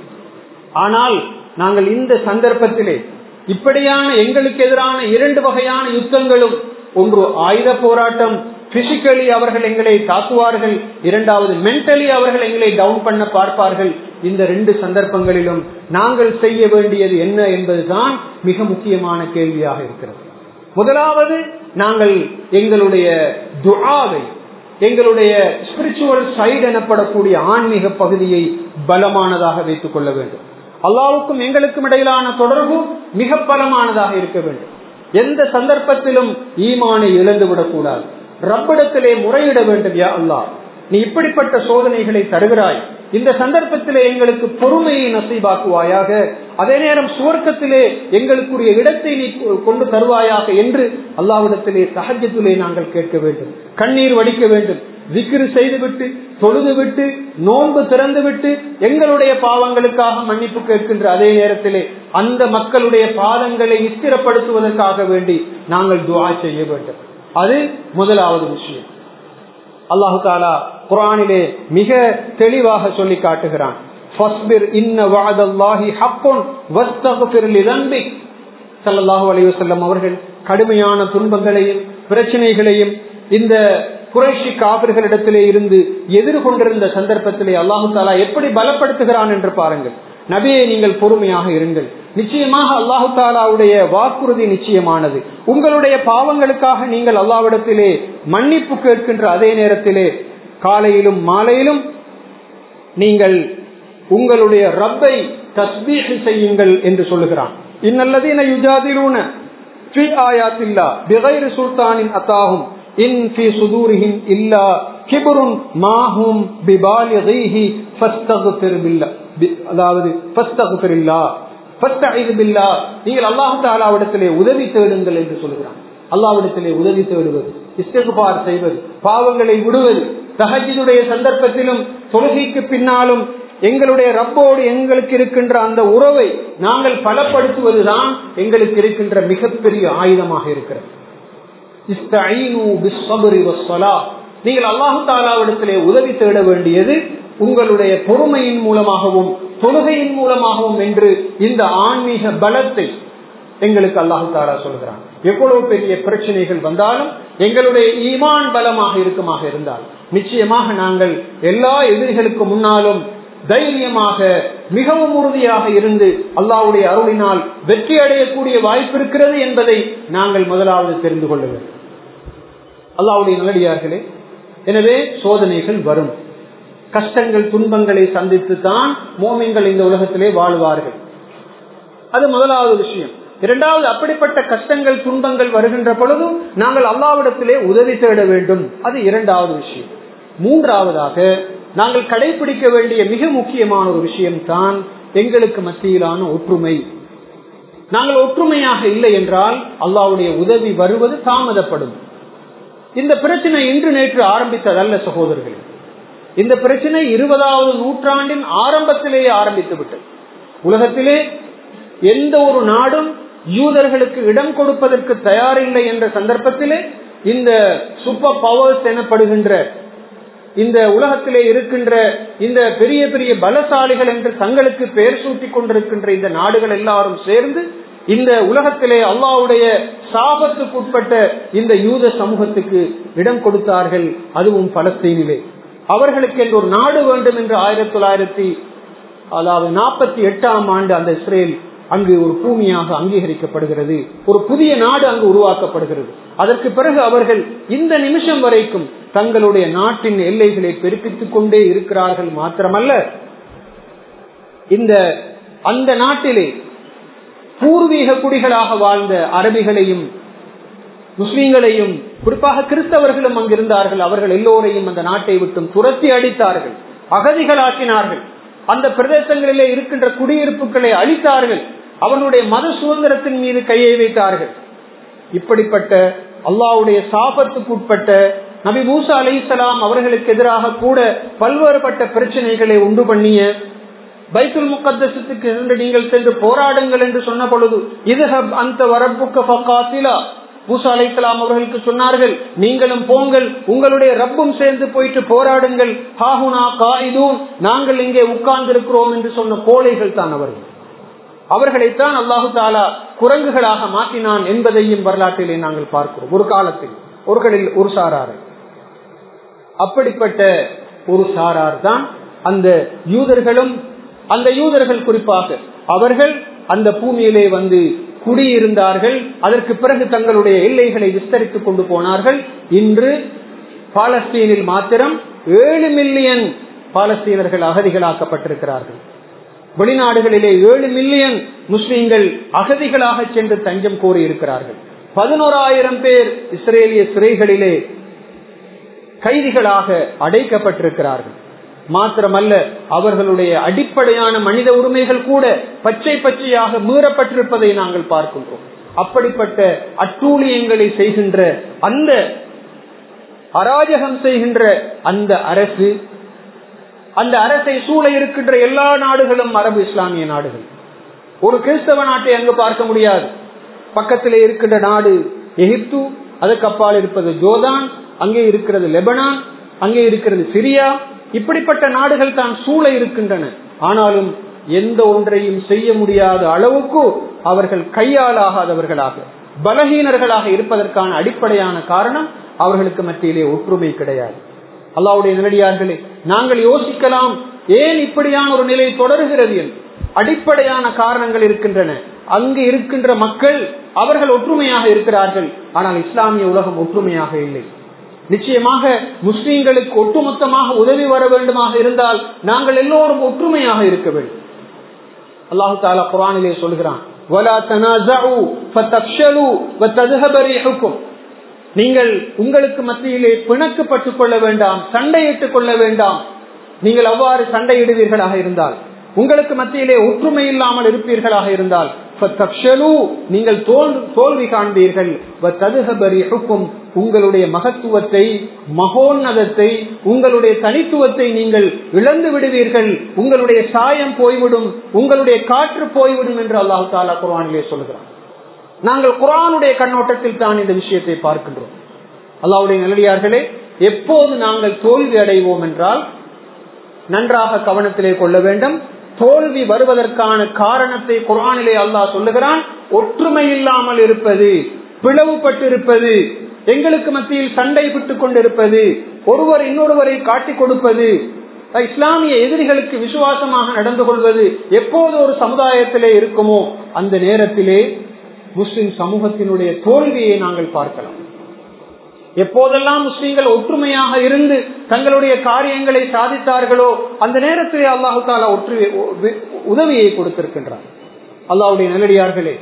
ஆனால் நாங்கள் இந்த சந்தர்ப்பத்திலே இப்படியான எங்களுக்கு எதிரான இரண்டு வகையான யுத்தங்களும் ஒன்று ஆயுத போராட்டம் பிசிக்கலி அவர்கள் எங்களை தாக்குவார்கள் இரண்டாவது மென்டலி அவர்கள் எங்களை டவுன் பண்ண பார்ப்பார்கள் இந்த ரெண்டு சந்தர்ப்பங்களிலும் நாங்கள் செய்ய வேண்டியது என்ன என்பதுதான் மிக முக்கியமான கேள்வியாக இருக்கிறது முதலாவது நாங்கள் எங்களுடைய துஆவை எங்களுடைய ஸ்பிரிச்சுவல் சைடு எனப்படக்கூடிய ஆன்மீக பகுதியை பலமானதாக வைத்துக் கொள்ள வேண்டும் அல்லாவுக்கும் எங்களுக்கும் இடையிலான தொடர்பு மிக பலமானதாக இருக்க வேண்டும் எந்த சந்தர்ப்பத்திலும் ஈமானை இழந்துவிடக் கூடாது ரப்பிடத்திலே முறையிட வேண்டும் யா அல்லாஹ் நீ இப்படிப்பட்ட சோதனைகளை தருகிறாய் இந்த சந்தர்ப்பத்திலே எங்களுக்கு பொறுமையை நசைவாக்குவாயாக அதே நேரம் சுவர்க்கத்திலே எங்களுக்குரிய இடத்தை நீ கொண்டு தருவாயாக என்று அல்லாவிடத்திலே சகஜத்திலே நாங்கள் கேட்க வேண்டும் கண்ணீர் வடிக்க வேண்டும் விக்கிரு செய்துவிட்டு தொழுது விட்டு நோன்பு திறந்து விட்டு எங்களுடைய பாவங்களுக்காக மன்னிப்பு கேட்கின்ற அதே நேரத்திலே அந்த மக்களுடைய பாதங்களை ஸ்திரப்படுத்துவதற்காக வேண்டி நாங்கள் துவா செய்ய வேண்டும் அது முதலாவது விஷயம் அல்லாஹு தாலா குரானிலே மிக தெளிவாக சொல்லி காட்டுகிறான் அவர்கள் கடுமையான துன்பங்களையும் பிரச்சனைகளையும் இந்த குறைஷி காவிர்களிடத்திலே இருந்து எதிர்கொண்டிருந்த சந்தர்ப்பத்திலே அல்லாஹு தாலா எப்படி பலப்படுத்துகிறான் என்று பாருங்கள் நபியை நீங்கள் பொறுமையாக இருங்கள் நிச்சயமாக அல்லாஹு தாலாவுடைய வாக்குறுதி நிச்சயமானது உங்களுடைய பாவங்களுக்காக நீங்கள் அல்லாவிடத்திலே மன்னிப்பு கேட்கின்ற அதே நேரத்திலே காலையிலும் மாலையிலும் நீங்கள் உங்களுடைய ரப்பை தஸ்பீக செய்யுங்கள் என்று சொல்லுகிறான் இன்னல்லதீன யுஜாதிலூன ஃபி ஆயாத்தில்லா பிகைர் சுல்தானின் அத்தாகும் இன் ஃபி சுதூரிஹிம் இல்லா கிபுருன் மாஹும் பிபாலிகிஹி ஃபஸ்தக்ஃபிர் பில்லாஹ் அதாவது நீங்கள் அல்லாஹு தாலாவிடத்திலே உதவி தேடுங்கள் என்று சொல்கிறான் அல்லாவிடத்திலே உதவி தேடுவது இஸ்தகுபார் செய்வது பாவங்களை விடுவது தகஜினுடைய சந்தர்ப்பத்திலும் தொழுகைக்கு பின்னாலும் எங்களுடைய ரப்போடு எங்களுக்கு இருக்கின்ற அந்த உறவை நாங்கள் பலப்படுத்துவதுதான் எங்களுக்கு இருக்கின்ற மிகப்பெரிய ஆயுதமாக இருக்கிறது நீங்கள் அல்லாஹு தாலாவிடத்திலே உதவி தேட வேண்டியது உங்களுடைய பொறுமையின் மூலமாகவும் தொழுகையின் மூலமாகவும் என்று இந்த ஆன்மீக பலத்தை எங்களுக்கு அல்லாஹு தாரா சொல்கிறான் எவ்வளவு பெரிய பிரச்சனைகள் வந்தாலும் எங்களுடைய ஈமான் பலமாக இருக்குமாக இருந்தால் நிச்சயமாக நாங்கள் எல்லா எதிரிகளுக்கு முன்னாலும் தைரியமாக மிகவும் உறுதியாக இருந்து அல்லாவுடைய அருளினால் வெற்றி அடையக்கூடிய வாய்ப்பு இருக்கிறது என்பதை நாங்கள் முதலாவது தெரிந்து கொள்ள வேண்டும் அல்லாவுடைய நல்லடியார்களே எனவே சோதனைகள் வரும் கஷ்டங்கள் துன்பங்களை சந்தித்து தான் மோமின்கள் இந்த உலகத்திலே வாழ்வார்கள் அது முதலாவது விஷயம் இரண்டாவது அப்படிப்பட்ட கஷ்டங்கள் துன்பங்கள் வருகின்ற பொழுது நாங்கள் அல்லாவிடத்திலே உதவி தேட வேண்டும் அது இரண்டாவது விஷயம் மூன்றாவதாக நாங்கள் கடைபிடிக்க வேண்டிய மிக முக்கியமான ஒரு விஷயம் தான் எங்களுக்கு மத்தியிலான ஒற்றுமை நாங்கள் ஒற்றுமையாக இல்லை என்றால் அல்லாவுடைய உதவி வருவது தாமதப்படும் இந்த பிரச்சனை இன்று நேற்று ஆரம்பித்ததல்ல சகோதரர்கள் இந்த பிரச்சனை இருபதாவது நூற்றாண்டின் ஆரம்பத்திலேயே ஆரம்பித்து விட்டது உலகத்திலே எந்த ஒரு நாடும் யூதர்களுக்கு இடம் கொடுப்பதற்கு தயாரில்லை என்ற சந்தர்ப்பத்திலே இந்த சூப்பர் பவர்ஸ் எனப்படுகின்ற இந்த உலகத்திலே இருக்கின்ற இந்த பெரிய பெரிய பலசாலிகள் என்று தங்களுக்கு பெயர் சூட்டி கொண்டிருக்கின்ற இந்த நாடுகள் எல்லாரும் சேர்ந்து இந்த உலகத்திலே அல்லாவுடைய சாபத்துக்குட்பட்ட இந்த யூத சமூகத்துக்கு இடம் கொடுத்தார்கள் அதுவும் பலஸ்தீனிலே அவர்களுக்கு என்று ஒரு நாடு வேண்டும் என்று ஆயிரத்தி தொள்ளாயிரத்தி அதாவது நாற்பத்தி எட்டாம் ஆண்டு அந்த இஸ்ரேல் அங்கு ஒரு பூமியாக அங்கீகரிக்கப்படுகிறது ஒரு புதிய நாடு அங்கு உருவாக்கப்படுகிறது அதற்கு பிறகு அவர்கள் இந்த நிமிஷம் வரைக்கும் தங்களுடைய நாட்டின் எல்லைகளை பெருப்பித்துக் கொண்டே இருக்கிறார்கள் மாத்திரமல்ல இந்த அந்த நாட்டிலே பூர்வீக குடிகளாக வாழ்ந்த அரபிகளையும் முஸ்லீம்களையும் குறிப்பாக கிறிஸ்தவர்களும் அங்கிருந்தார்கள் அவர்கள் எல்லோரையும் அந்த நாட்டை விட்டும் துரத்தி அடித்தார்கள் அகதிகளாக்கினார்கள் அந்த பிரதேசங்களிலே இருக்கின்ற குடியிருப்புகளை அழித்தார்கள் அவர்களுடைய மத சுதந்திரத்தின் மீது கையை வைத்தார்கள் இப்படிப்பட்ட அல்லாவுடைய சாபத்துக்குட்பட்ட நபி மூசா அலி அவர்களுக்கு எதிராக கூட பல்வேறுபட்ட பிரச்சனைகளை உண்டு பண்ணிய பைத்துல் முக்கத்தசத்துக்கு சென்று நீங்கள் சென்று போராடுங்கள் என்று சொன்ன பொழுது இது அந்த வரப்புக்க பக்காத்திலா பூசா அலைக்கலாம் அவர்களுக்கு சொன்னார்கள் நீங்களும் போங்கள் உங்களுடைய ரப்பும் சேர்ந்து போயிட்டு போராடுங்கள் ஹாஹுனா காயிதூன் நாங்கள் இங்கே உட்கார்ந்து இருக்கிறோம் என்று சொன்ன கோழைகள் தான் அவர்கள் அவர்களைத்தான் அல்லாஹு தாலா குரங்குகளாக மாற்றினான் என்பதையும் வரலாற்றிலே நாங்கள் பார்க்கிறோம் ஒரு காலத்தில் ஒருகளில் ஒரு சாராரை அப்படிப்பட்ட ஒரு சாரார் தான் அந்த யூதர்களும் அந்த யூதர்கள் குறிப்பாக அவர்கள் அந்த பூமியிலே வந்து குடியிருந்தார்கள் அதற்கு பிறகு தங்களுடைய எல்லைகளை விஸ்தரித்துக் கொண்டு போனார்கள் இன்று பாலஸ்தீனில் மாத்திரம் ஏழு மில்லியன் பாலஸ்தீனர்கள் அகதிகளாக்கப்பட்டிருக்கிறார்கள் வெளிநாடுகளிலே ஏழு மில்லியன் முஸ்லிம்கள் அகதிகளாக சென்று தஞ்சம் கோரி இருக்கிறார்கள் பதினோராயிரம் பேர் இஸ்ரேலிய சிறைகளிலே கைதிகளாக அடைக்கப்பட்டிருக்கிறார்கள் மாத்திரமல்ல அவர்களுடைய அடிப்படையான மனித உரிமைகள் கூட பச்சை பச்சையாக மீறப்பட்டிருப்பதை நாங்கள் பார்க்கின்றோம் அப்படிப்பட்ட அட்டூழியங்களை செய்கின்ற அந்த அராஜகம் செய்கின்ற அந்த அரசு அந்த அரசை சூழ இருக்கின்ற எல்லா நாடுகளும் அரபு இஸ்லாமிய நாடுகள் ஒரு கிறிஸ்தவ நாட்டை அங்கு பார்க்க முடியாது பக்கத்திலே இருக்கின்ற நாடு எகிப்து அதுக்கு அப்பால் இருப்பது ஜோதான் அங்கே இருக்கிறது லெபனான் அங்கே இருக்கிறது சிரியா இப்படிப்பட்ட நாடுகள் தான் சூழ இருக்கின்றன ஆனாலும் எந்த ஒன்றையும் செய்ய முடியாத அளவுக்கு அவர்கள் கையாளாகாதவர்களாக பலகீனர்களாக இருப்பதற்கான அடிப்படையான காரணம் அவர்களுக்கு மத்தியிலே ஒற்றுமை கிடையாது அல்லாவுடைய நிலடியார்களே நாங்கள் யோசிக்கலாம் ஏன் இப்படியான ஒரு நிலை தொடர்கிறது என்று அடிப்படையான காரணங்கள் இருக்கின்றன அங்கு இருக்கின்ற மக்கள் அவர்கள் ஒற்றுமையாக இருக்கிறார்கள் ஆனால் இஸ்லாமிய உலகம் ஒற்றுமையாக இல்லை நிச்சயமாக முஸ்லீம்களுக்கு ஒட்டுமொத்தமாக உதவி வர வேண்டுமாக இருந்தால் நாங்கள் எல்லோரும் ஒற்றுமையாக இருக்க வேண்டும் அல்லாஹு தாலா குரானிலே சொல்கிறான் நீங்கள் உங்களுக்கு மத்தியிலே பிணக்கப்பட்டுக் கொள்ள வேண்டாம் சண்டையிட்டுக் கொள்ள வேண்டாம் நீங்கள் அவ்வாறு சண்டையிடுவீர்களாக இருந்தால் உங்களுக்கு மத்தியிலே ஒற்றுமை இல்லாமல் இருப்பீர்களாக இருந்தால் நீங்கள் தோல்வி காண்பீர்கள் உங்களுடைய மகத்துவத்தை மகோன்னதத்தை உங்களுடைய தனித்துவத்தை நீங்கள் இழந்து விடுவீர்கள் உங்களுடைய சாயம் போய்விடும் உங்களுடைய காற்று போய்விடும் என்று அல்லாஹு தாலா குரானிலே சொல்கிறார் நாங்கள் குரானுடைய கண்ணோட்டத்தில் தான் இந்த விஷயத்தை பார்க்கின்றோம் அல்லாவுடைய நல்லடியார்களே எப்போது நாங்கள் தோல்வி அடைவோம் என்றால் நன்றாக கவனத்திலே கொள்ள வேண்டும் தோல்வி வருவதற்கான காரணத்தை குரானிலே அல்லாஹ் சொல்லுகிறான் ஒற்றுமை இல்லாமல் இருப்பது பிளவுபட்டிருப்பது எங்களுக்கு மத்தியில் சண்டை விட்டுக் கொண்டிருப்பது ஒருவர் இன்னொருவரை காட்டிக் கொடுப்பது இஸ்லாமிய எதிரிகளுக்கு விசுவாசமாக நடந்து கொள்வது எப்போது ஒரு சமுதாயத்திலே இருக்குமோ அந்த நேரத்திலே முஸ்லிம் சமூகத்தினுடைய தோல்வியை நாங்கள் பார்க்கலாம் எப்போதெல்லாம் முஸ்லீம்கள் ஒற்றுமையாக இருந்து தங்களுடைய காரியங்களை சாதித்தார்களோ அந்த நேரத்திலே அல்லாஹு தாலா ஒற்று உதவியை கொடுத்திருக்கின்றார் அல்லாவுடைய நல்லடியார்களே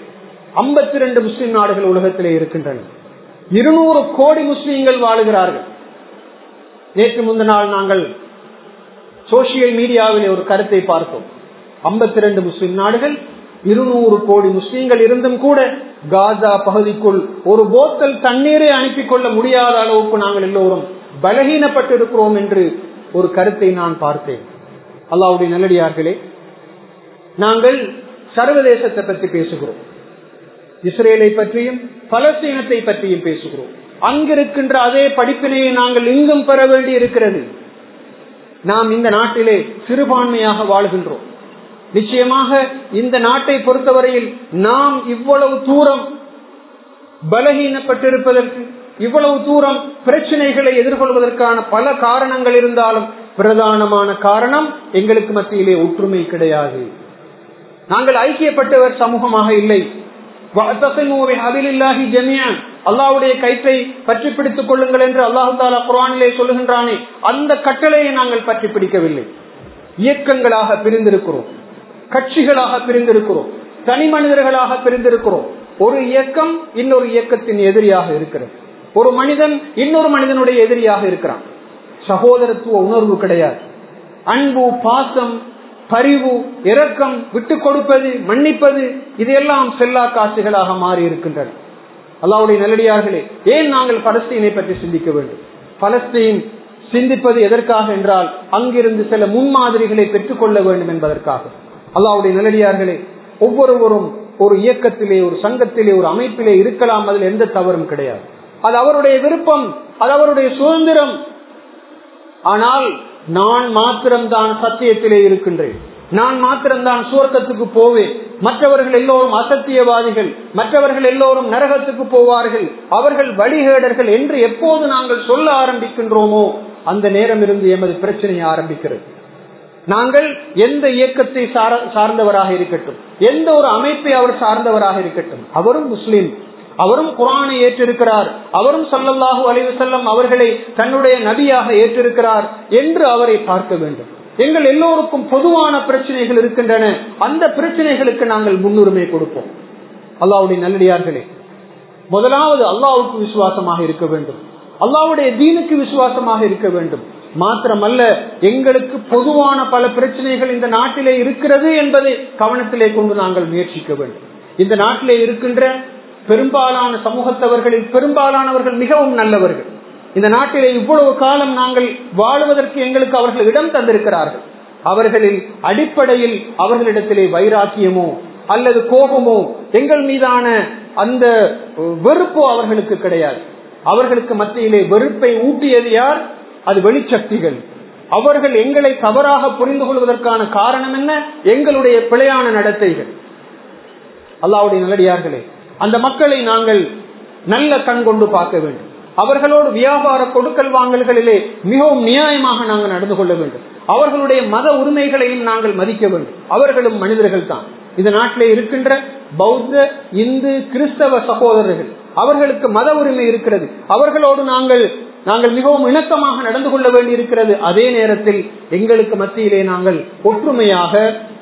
ஐம்பத்தி ரெண்டு முஸ்லிம் நாடுகள் உலகத்திலே இருக்கின்றன இருநூறு கோடி முஸ்லீம்கள் வாழுகிறார்கள் நேற்று முந்த நாள் நாங்கள் சோசியல் மீடியாவில் ஒரு கருத்தை பார்த்தோம் ஐம்பத்தி ரெண்டு முஸ்லிம் நாடுகள் இருநூறு கோடி முஸ்லீம்கள் இருந்தும் கூட காசா பகுதிக்குள் ஒரு போத்தல் தண்ணீரை அனுப்பி கொள்ள முடியாத அளவுக்கு நாங்கள் எல்லோரும் பலகீனப்பட்டிருக்கிறோம் என்று ஒரு கருத்தை நான் பார்த்தேன் அல்லாவுடைய நல்லடியார்களே நாங்கள் சர்வதேசத்தை பற்றி பேசுகிறோம் இஸ்ரேலை பற்றியும் பலஸ்தீனத்தை பற்றியும் பேசுகிறோம் அங்கிருக்கின்ற அதே படிப்பினையை நாங்கள் இங்கும் பெற வேண்டி இருக்கிறது நாம் இந்த நாட்டிலே சிறுபான்மையாக வாழ்கின்றோம் நிச்சயமாக இந்த நாட்டை பொறுத்தவரையில் நாம் இவ்வளவு தூரம் பலகீனப்பட்டிருப்பதற்கு இவ்வளவு தூரம் பிரச்சனைகளை எதிர்கொள்வதற்கான பல காரணங்கள் இருந்தாலும் பிரதானமான காரணம் எங்களுக்கு மத்தியிலே ஒற்றுமை கிடையாது நாங்கள் ஐக்கியப்பட்டவர் சமூகமாக இல்லை அல்லாவுடைய கயிற்றை பற்றி பிடித்துக் கொள்ளுங்கள் என்று அல்லாஹு தாலா குரானிலே சொல்லுகின்றானே அந்த கட்டளையை நாங்கள் பற்றி பிடிக்கவில்லை இயக்கங்களாக பிரிந்திருக்கிறோம் கட்சிகளாக பிரிந்திருக்கிறோம் தனி மனிதர்களாக பிரிந்திருக்கிறோம் ஒரு இயக்கம் இன்னொரு இயக்கத்தின் எதிரியாக இருக்கிறது ஒரு மனிதன் இன்னொரு மனிதனுடைய எதிரியாக இருக்கிறான் சகோதரத்துவ உணர்வு கிடையாது அன்பு பாசம் பரிவு இரக்கம் விட்டு கொடுப்பது மன்னிப்பது இதையெல்லாம் செல்லா காட்சிகளாக மாறி இருக்கின்றன அல்லாவுடைய நல்லடியார்களே ஏன் நாங்கள் பலஸ்தீனை பற்றி சிந்திக்க வேண்டும் பலஸ்தீன் சிந்திப்பது எதற்காக என்றால் அங்கிருந்து சில முன்மாதிரிகளை பெற்றுக் கொள்ள வேண்டும் என்பதற்காக அல்லாவுடைய நல்லடியார்களே ஒவ்வொருவரும் ஒரு இயக்கத்திலே ஒரு சங்கத்திலே ஒரு அமைப்பிலே இருக்கலாம் அதில் எந்த தவறும் கிடையாது அது அவருடைய விருப்பம் அது அவருடைய சுதந்திரம் ஆனால் நான் மாத்திரம்தான் சத்தியத்திலே இருக்கின்றேன் நான் மாத்திரம்தான் சுவர்க்கத்துக்கு போவேன் மற்றவர்கள் எல்லோரும் அசத்தியவாதிகள் மற்றவர்கள் எல்லோரும் நரகத்துக்கு போவார்கள் அவர்கள் வழிகேடர்கள் என்று எப்போது நாங்கள் சொல்ல ஆரம்பிக்கின்றோமோ அந்த நேரம் இருந்து எமது பிரச்சனை ஆரம்பிக்கிறது நாங்கள் எந்த இயக்கத்தை சார்ந்தவராக இருக்கட்டும் எந்த ஒரு அமைப்பை அவர் சார்ந்தவராக இருக்கட்டும் அவரும் முஸ்லீம் அவரும் குரானை ஏற்றிருக்கிறார் அவரும் சல்லல்லாஹூ அலைவசல்லம் அவர்களை தன்னுடைய நபியாக ஏற்றிருக்கிறார் என்று அவரை பார்க்க வேண்டும் எங்கள் எல்லோருக்கும் பொதுவான பிரச்சனைகள் இருக்கின்றன அந்த பிரச்சனைகளுக்கு நாங்கள் முன்னுரிமை கொடுப்போம் அல்லாவுடைய நல்லடியார்களே முதலாவது அல்லாவுக்கு விசுவாசமாக இருக்க வேண்டும் அல்லாவுடைய தீனுக்கு விசுவாசமாக இருக்க வேண்டும் மாத்திரமல்ல எங்களுக்கு பொதுவான பல பிரச்சனைகள் இந்த நாட்டிலே இருக்கிறது என்பதை கவனத்திலே கொண்டு நாங்கள் முயற்சிக்க வேண்டும் இந்த நாட்டிலே இருக்கின்ற பெரும்பாலான சமூகத்தவர்களில் பெரும்பாலானவர்கள் மிகவும் நல்லவர்கள் இந்த நாட்டிலே இவ்வளவு காலம் நாங்கள் வாழ்வதற்கு எங்களுக்கு அவர்கள் இடம் தந்திருக்கிறார்கள் அவர்களில் அடிப்படையில் அவர்களிடத்திலே வைராக்கியமோ அல்லது கோபமோ எங்கள் மீதான அந்த வெறுப்போ அவர்களுக்கு கிடையாது அவர்களுக்கு மத்தியிலே வெறுப்பை ஊட்டியது யார் அது வெளிச்சக்திகள் அவர்கள் எங்களை தவறாக புரிந்து கொள்வதற்கான காரணம் என்ன எங்களுடைய பிழையான நடத்தைகள் அல்லாவுடைய நல்லடியார்களே அந்த மக்களை நாங்கள் நல்ல கண் கொண்டு பார்க்க வேண்டும் அவர்களோடு வியாபார கொடுக்கல் வாங்கல்களிலே மிகவும் நியாயமாக நாங்கள் நடந்து கொள்ள வேண்டும் அவர்களுடைய மத உரிமைகளையும் நாங்கள் மதிக்க வேண்டும் அவர்களும் மனிதர்கள் தான் இந்த நாட்டிலே இருக்கின்ற பௌத்த இந்து கிறிஸ்தவ சகோதரர்கள் அவர்களுக்கு மத உரிமை இருக்கிறது அவர்களோடு நாங்கள் நாங்கள் மிகவும் இணக்கமாக நடந்து கொள்ள வேண்டி இருக்கிறது அதே நேரத்தில் எங்களுக்கு மத்தியிலே நாங்கள் ஒற்றுமையாக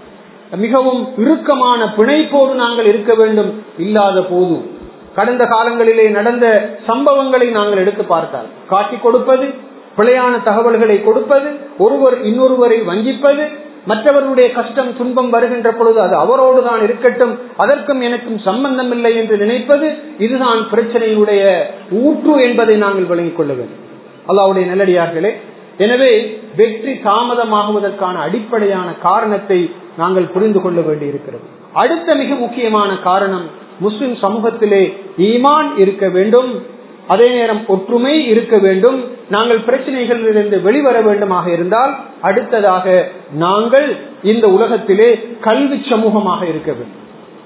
மிகவும் இறுக்கமான பிணைப்போடு நாங்கள் இருக்க வேண்டும் இல்லாத போது கடந்த காலங்களிலே நடந்த சம்பவங்களை நாங்கள் எடுத்து பார்த்தால் காட்டிக் கொடுப்பது பிழையான தகவல்களை கொடுப்பது ஒருவர் இன்னொருவரை வஞ்சிப்பது மற்றவர்களுடைய கஷ்டம் துன்பம் வருகின்ற பொழுது அது அவரோடு தான் இருக்கட்டும் அதற்கும் எனக்கும் சம்பந்தம் இல்லை என்று நினைப்பது இதுதான் பிரச்சனையுடைய ஊற்று என்பதை நாங்கள் விளங்கிக் கொள்ள வேண்டும் அல்லாவுடைய நல்லடியார்களே எனவே வெற்றி தாமதமாகுவதற்கான அடிப்படையான காரணத்தை நாங்கள் புரிந்து கொள்ள வேண்டி இருக்கிறது அடுத்த மிக முக்கியமான காரணம் முஸ்லிம் சமூகத்திலே ஈமான் இருக்க வேண்டும் அதே நேரம் ஒற்றுமை இருக்க வேண்டும் நாங்கள் பிரச்சனைகளிலிருந்து வெளிவர வேண்டுமாக இருந்தால் அடுத்ததாக நாங்கள் இந்த உலகத்திலே கல்வி சமூகமாக இருக்க வேண்டும்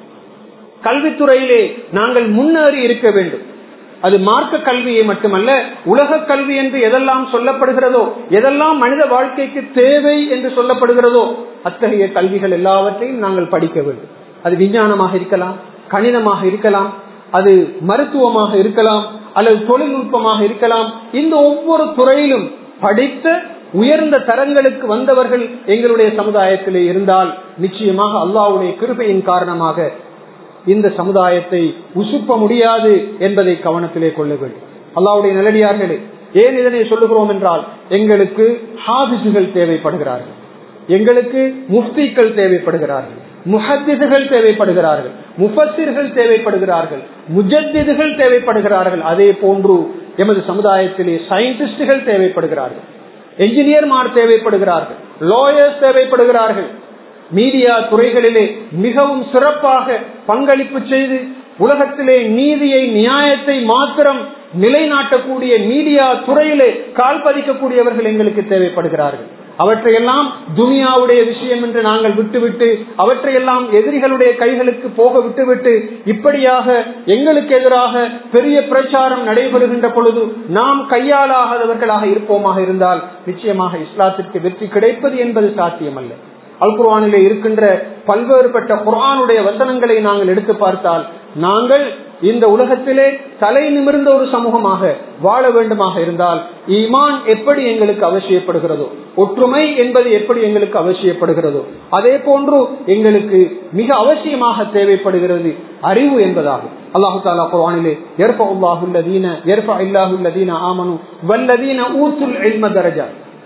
கல்வித்துறையிலே நாங்கள் முன்னேறி இருக்க வேண்டும் அது மார்க்க கல்வியை மட்டுமல்ல உலக கல்வி என்று எதெல்லாம் சொல்லப்படுகிறதோ எதெல்லாம் மனித வாழ்க்கைக்கு தேவை என்று சொல்லப்படுகிறதோ அத்தகைய கல்விகள் எல்லாவற்றையும் நாங்கள் படிக்க வேண்டும் அது விஞ்ஞானமாக இருக்கலாம் கணிதமாக இருக்கலாம் அது மருத்துவமாக இருக்கலாம் அல்லது தொழில்நுட்பமாக இருக்கலாம் இந்த ஒவ்வொரு துறையிலும் படித்த உயர்ந்த தரங்களுக்கு வந்தவர்கள் எங்களுடைய சமுதாயத்திலே இருந்தால் நிச்சயமாக அல்லாவுடைய கிருபையின் காரணமாக இந்த சமுதாயத்தை உசுப்ப முடியாது என்பதை கவனத்திலே கொள்ள வேண்டும் அல்லாவுடைய நிலடியார்களே ஏன் இதனை சொல்லுகிறோம் என்றால் எங்களுக்கு ஹாபிசுகள் தேவைப்படுகிறார்கள் எங்களுக்கு முஃப்திகள் தேவைப்படுகிறார்கள் முஹத்திதுகள் தேவைப்படுகிறார்கள் முஃபத்திர்கள் தேவைப்படுகிறார்கள் முஜத்திதுகள் தேவைப்படுகிறார்கள் அதே போன்று எமது சமுதாயத்திலே சயின்டிஸ்டுகள் தேவைப்படுகிறார்கள் என்ஜினியர்மார் தேவைப்படுகிறார்கள் லாயர்ஸ் தேவைப்படுகிறார்கள் மீடியா துறைகளிலே மிகவும் சிறப்பாக பங்களிப்பு செய்து உலகத்திலே நீதியை நியாயத்தை மாத்திரம் நிலைநாட்டக்கூடிய மீடியா துறையிலே கால் பதிக்கக்கூடியவர்கள் எங்களுக்கு தேவைப்படுகிறார்கள் அவற்றையெல்லாம் துனியாவுடைய விஷயம் என்று நாங்கள் விட்டுவிட்டு அவற்றையெல்லாம் எதிரிகளுடைய கைகளுக்கு போக விட்டுவிட்டு இப்படியாக எங்களுக்கு எதிராக பெரிய பிரச்சாரம் நடைபெறுகின்ற பொழுது நாம் கையாளாகாதவர்களாக இருப்போமாக இருந்தால் நிச்சயமாக இஸ்லாத்திற்கு வெற்றி கிடைப்பது என்பது சாத்தியமல்ல அல் குர்ஆனிலே இருக்கின்ற பல்வேறுபட்ட குர்ஆனுடைய வசனங்களை நாங்கள் எடுத்து பார்த்தால் நாங்கள் இந்த உலகத்திலே தலை நிமிர்ந்த ஒரு சமூகமாக வாழ வேண்டுமாக இருந்தால் ஈமான் எப்படி எங்களுக்கு அவசியப்படுகிறதோ ஒற்றுமை என்பது எப்படி எங்களுக்கு அவசியப்படுகிறதோ அதே போன்று எங்களுக்கு மிக அவசியமாக தேவைப்படுகிறது அறிவு என்பதாகும் அல்லாஹு தாலா குர்ஆனிலே எர்ஃப உல்லாஹுல்லதீன எர்ஃப இல்லாஹுல்லதீன ஆமனு வல்லதீன ஊத்துல் இல்ம தரஜா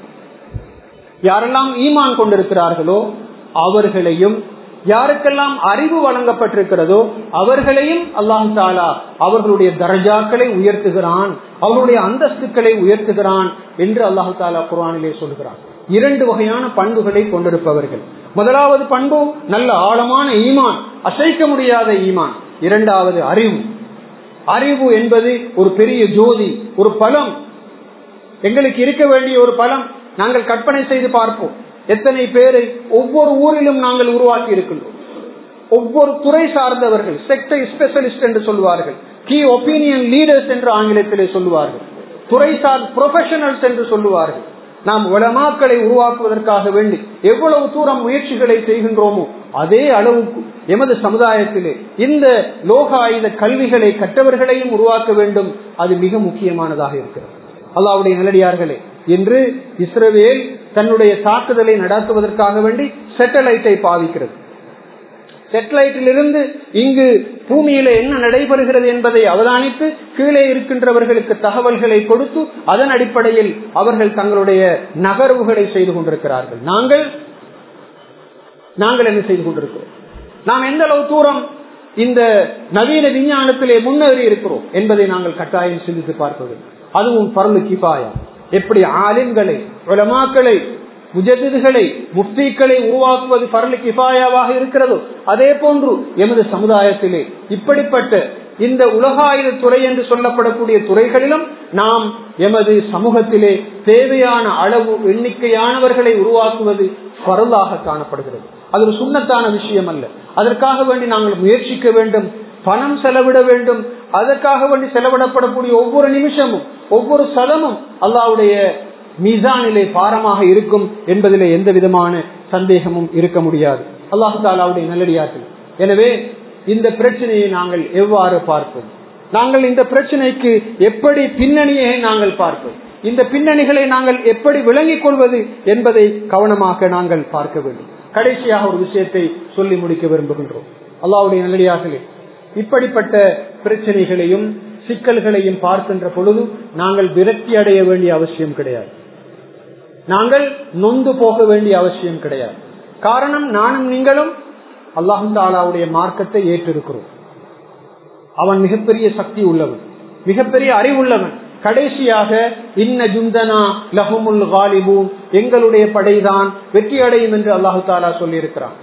யாரெல்லாம் ஈமான் கொண்டிருக்கிறார்களோ அவர்களையும் யாருக்கெல்லாம் அறிவு வழங்கப்பட்டிருக்கிறதோ அவர்களையும் அல்லாஹு தாலா அவர்களுடைய தரஜாக்களை உயர்த்துகிறான் அவர்களுடைய அந்தஸ்துக்களை உயர்த்துகிறான் என்று அல்லாஹு தாலா குரானிலே சொல்கிறான் இரண்டு வகையான பண்புகளை கொண்டிருப்பவர்கள் முதலாவது பண்பு நல்ல ஆழமான ஈமான் அசைக்க முடியாத ஈமான் இரண்டாவது அறிவு அறிவு என்பது ஒரு பெரிய ஜோதி ஒரு பலம் எங்களுக்கு இருக்க வேண்டிய ஒரு பலம் நாங்கள் கற்பனை செய்து பார்ப்போம் எத்தனை பேரை ஒவ்வொரு ஊரிலும் நாங்கள் உருவாக்கி இருக்கின்றோம் ஒவ்வொரு துறை சார்ந்தவர்கள் செக்டை ஸ்பெஷலிஸ்ட் என்று சொல்வார்கள் கீ ஒப்பீனியன் லீடர்ஸ் என்று ஆங்கிலத்திலே சொல்லுவார்கள் துறை சார் ப்ரொஃபஷனல்ஸ் என்று சொல்லுவார்கள் நாம் உலமாக்களை உருவாக்குவதற்காக வேண்டி எவ்வளவு தூரம் முயற்சிகளை செய்கின்றோமோ அதே அளவுக்கு எமது சமுதாயத்திலே இந்த லோக ஆயுத கல்விகளை கற்றவர்களையும் உருவாக்க வேண்டும் அது மிக முக்கியமானதாக இருக்கிறது அல்லாவுடைய நிலடியார்களே என்று இஸ்ரவேல் தன்னுடைய தாக்குதலை நடத்துவதற்காக வேண்டி சேட்டலைட்டை பாவிக்கிறது சேட்டலைட்டிலிருந்து இங்கு பூமியில என்ன நடைபெறுகிறது என்பதை அவதானித்து கீழே இருக்கின்றவர்களுக்கு தகவல்களை கொடுத்து அதன் அடிப்படையில் அவர்கள் தங்களுடைய நகர்வுகளை செய்து கொண்டிருக்கிறார்கள் நாங்கள் நாங்கள் என்ன செய்து கொண்டிருக்கிறோம் நாம் எந்த அளவு தூரம் இந்த நவீன விஞ்ஞானத்திலே முன்னேறி இருக்கிறோம் என்பதை நாங்கள் கட்டாயம் சிந்தித்து பார்ப்பது அதுவும் பரந்து கிபாயா எப்படி ஆலிம்களை உலமாக்களை முஜதிதுகளை முஃப்தீக்களை உருவாக்குவது பரலு கிபாயாவாக இருக்கிறதோ அதே போன்று எமது சமுதாயத்திலே இப்படிப்பட்ட இந்த உலகாயுத துறை என்று சொல்லப்படக்கூடிய துறைகளிலும் நாம் எமது சமூகத்திலே தேவையான அளவு எண்ணிக்கையானவர்களை உருவாக்குவது பரலாக காணப்படுகிறது அது ஒரு சுண்ணத்தான விஷயம் அல்ல அதற்காக வேண்டி நாங்கள் முயற்சிக்க வேண்டும் பணம் செலவிட வேண்டும் அதற்காக வேண்டி செலவிடப்படக்கூடிய ஒவ்வொரு நிமிஷமும் ஒவ்வொரு சலமும் அல்லாவுடைய மீசானிலே பாரமாக இருக்கும் என்பதிலே எந்த விதமான சந்தேகமும் இருக்க முடியாது அல்லாஹு தாலாவுடைய நல்லடியார்கள் எனவே இந்த பிரச்சனையை நாங்கள் எவ்வாறு பார்ப்போம் நாங்கள் இந்த பிரச்சனைக்கு எப்படி பின்னணியை நாங்கள் பார்ப்போம் இந்த பின்னணிகளை நாங்கள் எப்படி விளங்கிக் கொள்வது என்பதை கவனமாக நாங்கள் பார்க்க வேண்டும் கடைசியாக ஒரு விஷயத்தை சொல்லி முடிக்க விரும்புகின்றோம் அல்லாவுடைய நல்லடியார்களே இப்படிப்பட்ட பிரச்சனைகளையும் சிக்கல்களையும் பார்க்கின்ற பொழுது நாங்கள் விரக்தி அடைய வேண்டிய அவசியம் கிடையாது நாங்கள் நொந்து போக வேண்டிய அவசியம் கிடையாது காரணம் நானும் நீங்களும் அல்லாஹு தாலாவுடைய மார்க்கத்தை ஏற்றிருக்கிறோம் அவன் மிகப்பெரிய சக்தி உள்ளவன் மிகப்பெரிய அறிவுள்ளவன் கடைசியாக இன்ன ஜுந்தனா லஹுமுல் காலிபூன் எங்களுடைய படைதான் வெற்றி அடையும் என்று அல்லாஹு தாலா சொல்லியிருக்கிறான்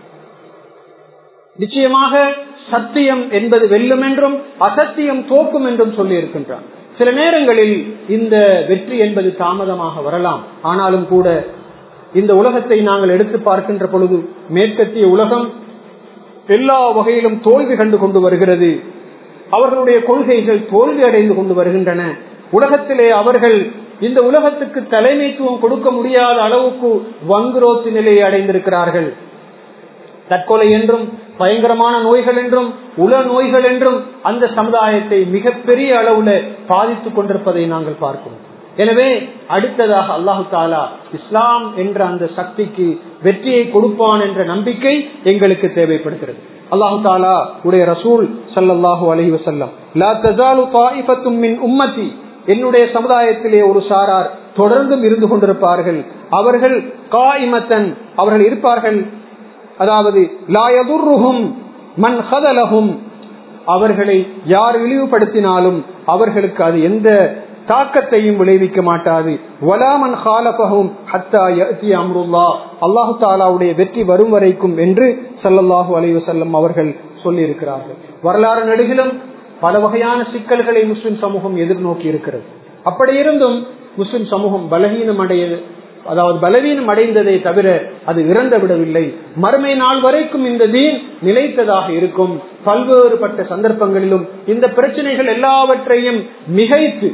நிச்சயமாக சத்தியம் என்பது வெல்லும் என்றும் அசத்தியம் தோக்கும் என்றும் சொல்லி இருக்கின்றான் சில நேரங்களில் இந்த வெற்றி என்பது தாமதமாக வரலாம் ஆனாலும் கூட இந்த உலகத்தை நாங்கள் எடுத்து பார்க்கின்ற பொழுது மேற்கத்திய உலகம் எல்லா வகையிலும் தோல்வி கண்டு கொண்டு வருகிறது அவர்களுடைய கொள்கைகள் தோல்வி அடைந்து கொண்டு வருகின்றன உலகத்திலே அவர்கள் இந்த உலகத்துக்கு தலைமைத்துவம் கொடுக்க முடியாத அளவுக்கு வங்குரோத்து நிலையை அடைந்திருக்கிறார்கள் தற்கொலை என்றும் பயங்கரமான நோய்கள் என்றும் உல நோய்கள் என்றும் அந்த சமுதாயத்தை மிகப்பெரிய அளவுல பாதித்துக் கொண்டிருப்பதை நாங்கள் பார்க்கிறோம் எனவே அடுத்ததாக அல்லாஹு தாலா இஸ்லாம் என்ற அந்த சக்திக்கு வெற்றியை கொடுப்பான் என்ற நம்பிக்கை எங்களுக்கு தேவைப்படுகிறது அல்லாஹு தாலா உடைய ரசூல் சல்லாஹூ அலஹி வசல்லம் லா தசாலு தாயிஃபத்தும் மின் உம்மத்தி என்னுடைய சமுதாயத்திலே ஒரு சாரார் தொடர்ந்தும் இருந்து கொண்டிருப்பார்கள் அவர்கள் காயிமத்தன் அவர்கள் இருப்பார்கள் அதாவது லாயதுர்ருகும் மண் ஹதலகும் அவர்களை யார் இழிவுபடுத்தினாலும் அவர்களுக்கு அது எந்த தாக்கத்தையும் விளைவிக்க மாட்டாது வலாமன் ஹாலபகும் ஹத்தா யத்தி அம்ருல்லா அல்லாஹு தாலாவுடைய வெற்றி வரும் வரைக்கும் என்று சல்லல்லாஹு அலைவசல்லம் அவர்கள் சொல்லியிருக்கிறார்கள் வரலாறு நெடுகிலும் பல வகையான சிக்கல்களை முஸ்லிம் சமூகம் எதிர்நோக்கி இருக்கிறது அப்படி இருந்தும் முஸ்லிம் சமூகம் பலகீனம் அடைய அதாவது பலவீனம் அடைந்ததை தவிர அது இறந்து விடவில்லை மறுமை நாள் வரைக்கும் இந்த தீன் நிலைத்ததாக இருக்கும் பல்வேறுபட்ட சந்தர்ப்பங்களிலும் இந்த பிரச்சனைகள் எல்லாவற்றையும் மிகைத்து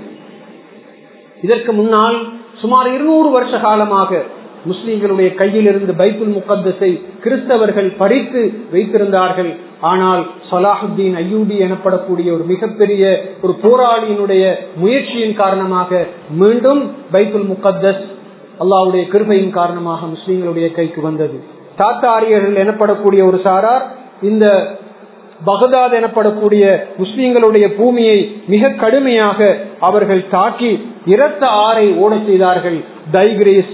இதற்கு முன்னால் சுமார் இருநூறு வருஷ காலமாக முஸ்லிம்களுடைய கையில் இருந்து பைத்துல் முகத்தஸை கிறிஸ்தவர்கள் பறித்து வைத்திருந்தார்கள் ஆனால் சலாஹுத்தீன் ஐயூபி எனப்படக்கூடிய ஒரு மிகப்பெரிய ஒரு போராளியினுடைய முயற்சியின் காரணமாக மீண்டும் பைத்துல் முகத்தஸ் அல்லாவுடைய கிருபையின் காரணமாக முஸ்லிம்களுடைய கைக்கு வந்தது தாத்தாரியர்கள் எனப்படக்கூடிய ஒரு சாரார் இந்த பகதாத் எனப்படக்கூடிய முஸ்லிம்களுடைய பூமியை மிக கடுமையாக அவர்கள் தாக்கி இரத்த ஆறை ஓடச் செய்தார்கள் தைகிரீஸ்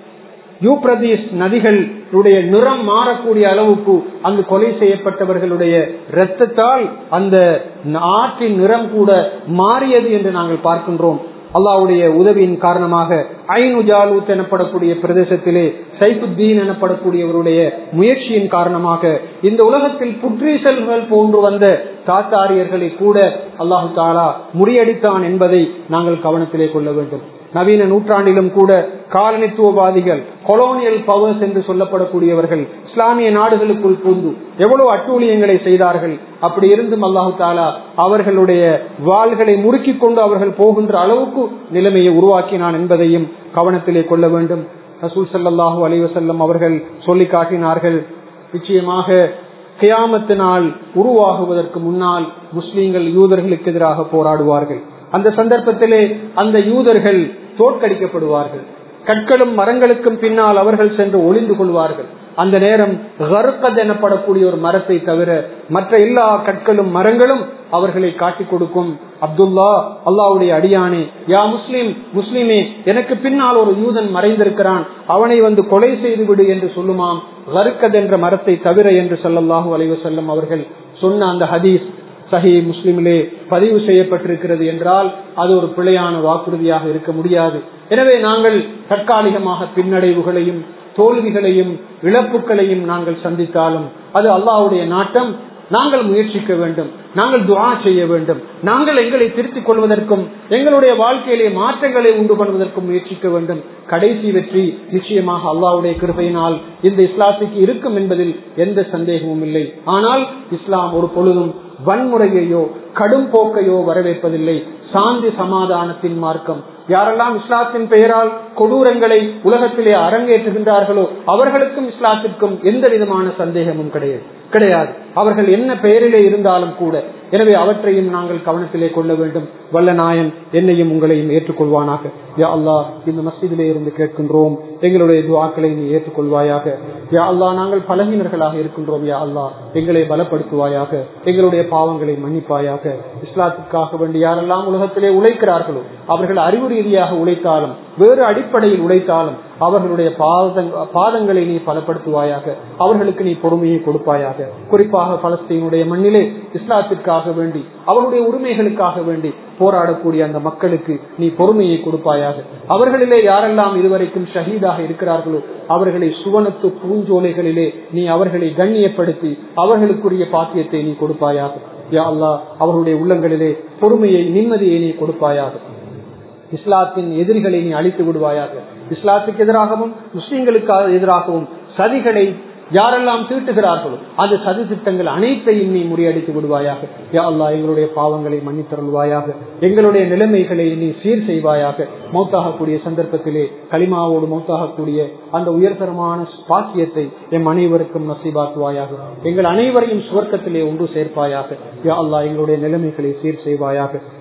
யூப்ரதீஸ் நதிகளுடைய நிறம் மாறக்கூடிய அளவுக்கு அங்கு கொலை செய்யப்பட்டவர்களுடைய இரத்தத்தால் அந்த ஆற்றின் நிறம் கூட மாறியது என்று நாங்கள் பார்க்கின்றோம் அல்லாவுடைய உதவியின் காரணமாக ஐநு ஜாலூத் எனப்படக்கூடிய பிரதேசத்திலே சைஃபுத்தீன் எனப்படக்கூடியவருடைய முயற்சியின் காரணமாக இந்த உலகத்தில் புற்றீசல்கள் போன்று வந்த தாத்தாரியர்களை கூட அல்லாஹு தாலா முறியடித்தான் என்பதை நாங்கள் கவனத்திலே கொள்ள வேண்டும் நவீன நூற்றாண்டிலும் கூட காலனித்துவவாதிகள் கொலோனியல் பவர்ஸ் என்று சொல்லப்படக்கூடியவர்கள் இஸ்லாமிய நாடுகளுக்குள் பூந்து எவ்வளவு அட்டூழியங்களை செய்தார்கள் அப்படி இருந்தும் அல்லாஹு தாலா அவர்களுடைய வாள்களை முறுக்கிக் கொண்டு அவர்கள் போகின்ற அளவுக்கு நிலைமையை உருவாக்கினான் என்பதையும் கவனத்திலே கொள்ள வேண்டும் ரசூல் சல்லாஹூ அலிவசல்லம் அவர்கள் சொல்லி காட்டினார்கள் நிச்சயமாக கியாமத்தினால் உருவாகுவதற்கு முன்னால் முஸ்லீம்கள் யூதர்களுக்கு எதிராக போராடுவார்கள் அந்த சந்தர்ப்பத்திலே அந்த யூதர்கள் தோற்கடிக்கப்படுவார்கள் கற்களும் மரங்களுக்கும் பின்னால் அவர்கள் சென்று ஒளிந்து கொள்வார்கள் அந்த நேரம் கருக்கத் எனப்படக்கூடிய ஒரு மரத்தை தவிர மற்ற எல்லா கற்களும் மரங்களும் அவர்களை காட்டிக் கொடுக்கும் அப்துல்லா அல்லாவுடைய அடியானே யா முஸ்லிம் முஸ்லிமே எனக்கு பின்னால் ஒரு யூதன் மறைந்திருக்கிறான் அவனை வந்து கொலை செய்து விடு என்று சொல்லுமாம் கருக்கத் என்ற மரத்தை தவிர என்று சொல்லல்லாஹூ அலைவ செல்லம் அவர்கள் சொன்ன அந்த ஹதீஸ் சஹி முஸ்லிமிலே பதிவு செய்யப்பட்டிருக்கிறது என்றால் அது ஒரு பிழையான வாக்குறுதியாக இருக்க முடியாது எனவே நாங்கள் தற்காலிகமாக பின்னடைவுகளையும் தோல்விகளையும் இழப்புகளையும் நாங்கள் சந்தித்தாலும் அது அல்லாவுடைய நாட்டம் நாங்கள் முயற்சிக்க வேண்டும் நாங்கள் துவா செய்ய வேண்டும் நாங்கள் எங்களை திருத்திக் கொள்வதற்கும் எங்களுடைய வாழ்க்கையிலே மாற்றங்களை உண்டு பண்ணுவதற்கும் முயற்சிக்க வேண்டும் கடைசி வெற்றி நிச்சயமாக அல்லாவுடைய கிருபையினால் இந்த இஸ்லாத்துக்கு இருக்கும் என்பதில் எந்த சந்தேகமும் இல்லை ஆனால் இஸ்லாம் ஒரு பொழுதும் வன்முறையையோ கடும் போக்கையோ வரவேற்பதில்லை சாந்தி சமாதானத்தின் மார்க்கம் யாரெல்லாம் இஸ்லாத்தின் பெயரால் கொடூரங்களை உலகத்திலே அரங்கேற்றுகின்றார்களோ அவர்களுக்கும் இஸ்லாத்திற்கும் எந்த விதமான சந்தேகமும் கிடையாது கிடையாது அவர்கள் என்ன பெயரிலே இருந்தாலும் கூட எனவே அவற்றையும் நாங்கள் கவனத்திலே கொள்ள வேண்டும் வல்ல நாயன் என்னையும் உங்களையும் ஏற்றுக்கொள்வானாக யா அல்லா இந்த மஸ்ஜிதிலே இருந்து கேட்கின்றோம் எங்களுடைய துவாக்களை நீ ஏற்றுக்கொள்வாயாக யா அல்லா நாங்கள் பலகினர்களாக இருக்கின்றோம் யா அல்லா எங்களை பலப்படுத்துவாயாக எங்களுடைய பாவங்களை மன்னிப்பாயாக இஸ்லாத்துக்காக வேண்டி யாரெல்லாம் உலகத்திலே உழைக்கிறார்களோ அவர்கள் அறிவு ரீதியாக உழைத்தாலும் வேறு அடிப்படையில் உழைத்தாலும் அவர்களுடைய பாதங்களை நீ பலப்படுத்துவாயாக அவர்களுக்கு நீ பொறுமையை கொடுப்பாயாக குறிப்பாக பலஸ்தீனுடைய மண்ணிலே இஸ்லாத்திற்காக வேண்டி அவருடைய உரிமைகளுக்காக வேண்டி போராடக்கூடிய அந்த மக்களுக்கு நீ பொறுமையை கொடுப்பாயாக அவர்களிலே யாரெல்லாம் இதுவரைக்கும் ஷஹீதாக இருக்கிறார்களோ அவர்களை சுவனத்து பூஞ்சோலைகளிலே நீ அவர்களை கண்ணியப்படுத்தி அவர்களுக்குரிய பாக்கியத்தை நீ கொடுப்பாயாக யா அல்லா அவர்களுடைய உள்ளங்களிலே பொறுமையை நிம்மதியை நீ கொடுப்பாயாக இஸ்லாத்தின் எதிரிகளை நீ அழித்து விடுவாயாக இஸ்லாத்துக்கு எதிராகவும் முஸ்லிம்களுக்கு எதிராகவும் சதிகளை யாரெல்லாம் தீட்டுகிறார்களோ அந்த சதி திட்டங்கள் அனைத்தையும் நீ முறியடித்து விடுவாயாக யா அல்லா எங்களுடைய பாவங்களை மன்னித்தருள்வாயாக எங்களுடைய நிலைமைகளை நீ சீர் செய்வாயாக மௌத்தாகக்கூடிய சந்தர்ப்பத்திலே களிமாவோடு மௌத்தாகக்கூடிய அந்த உயர்தரமான பாக்கியத்தை எம் அனைவருக்கும் நசீபாக்குவாயாக எங்கள் அனைவரையும் சுவர்க்கத்திலே ஒன்று சேர்ப்பாயாக யா அல்லா எங்களுடைய நிலைமைகளை சீர் செய்வாயாக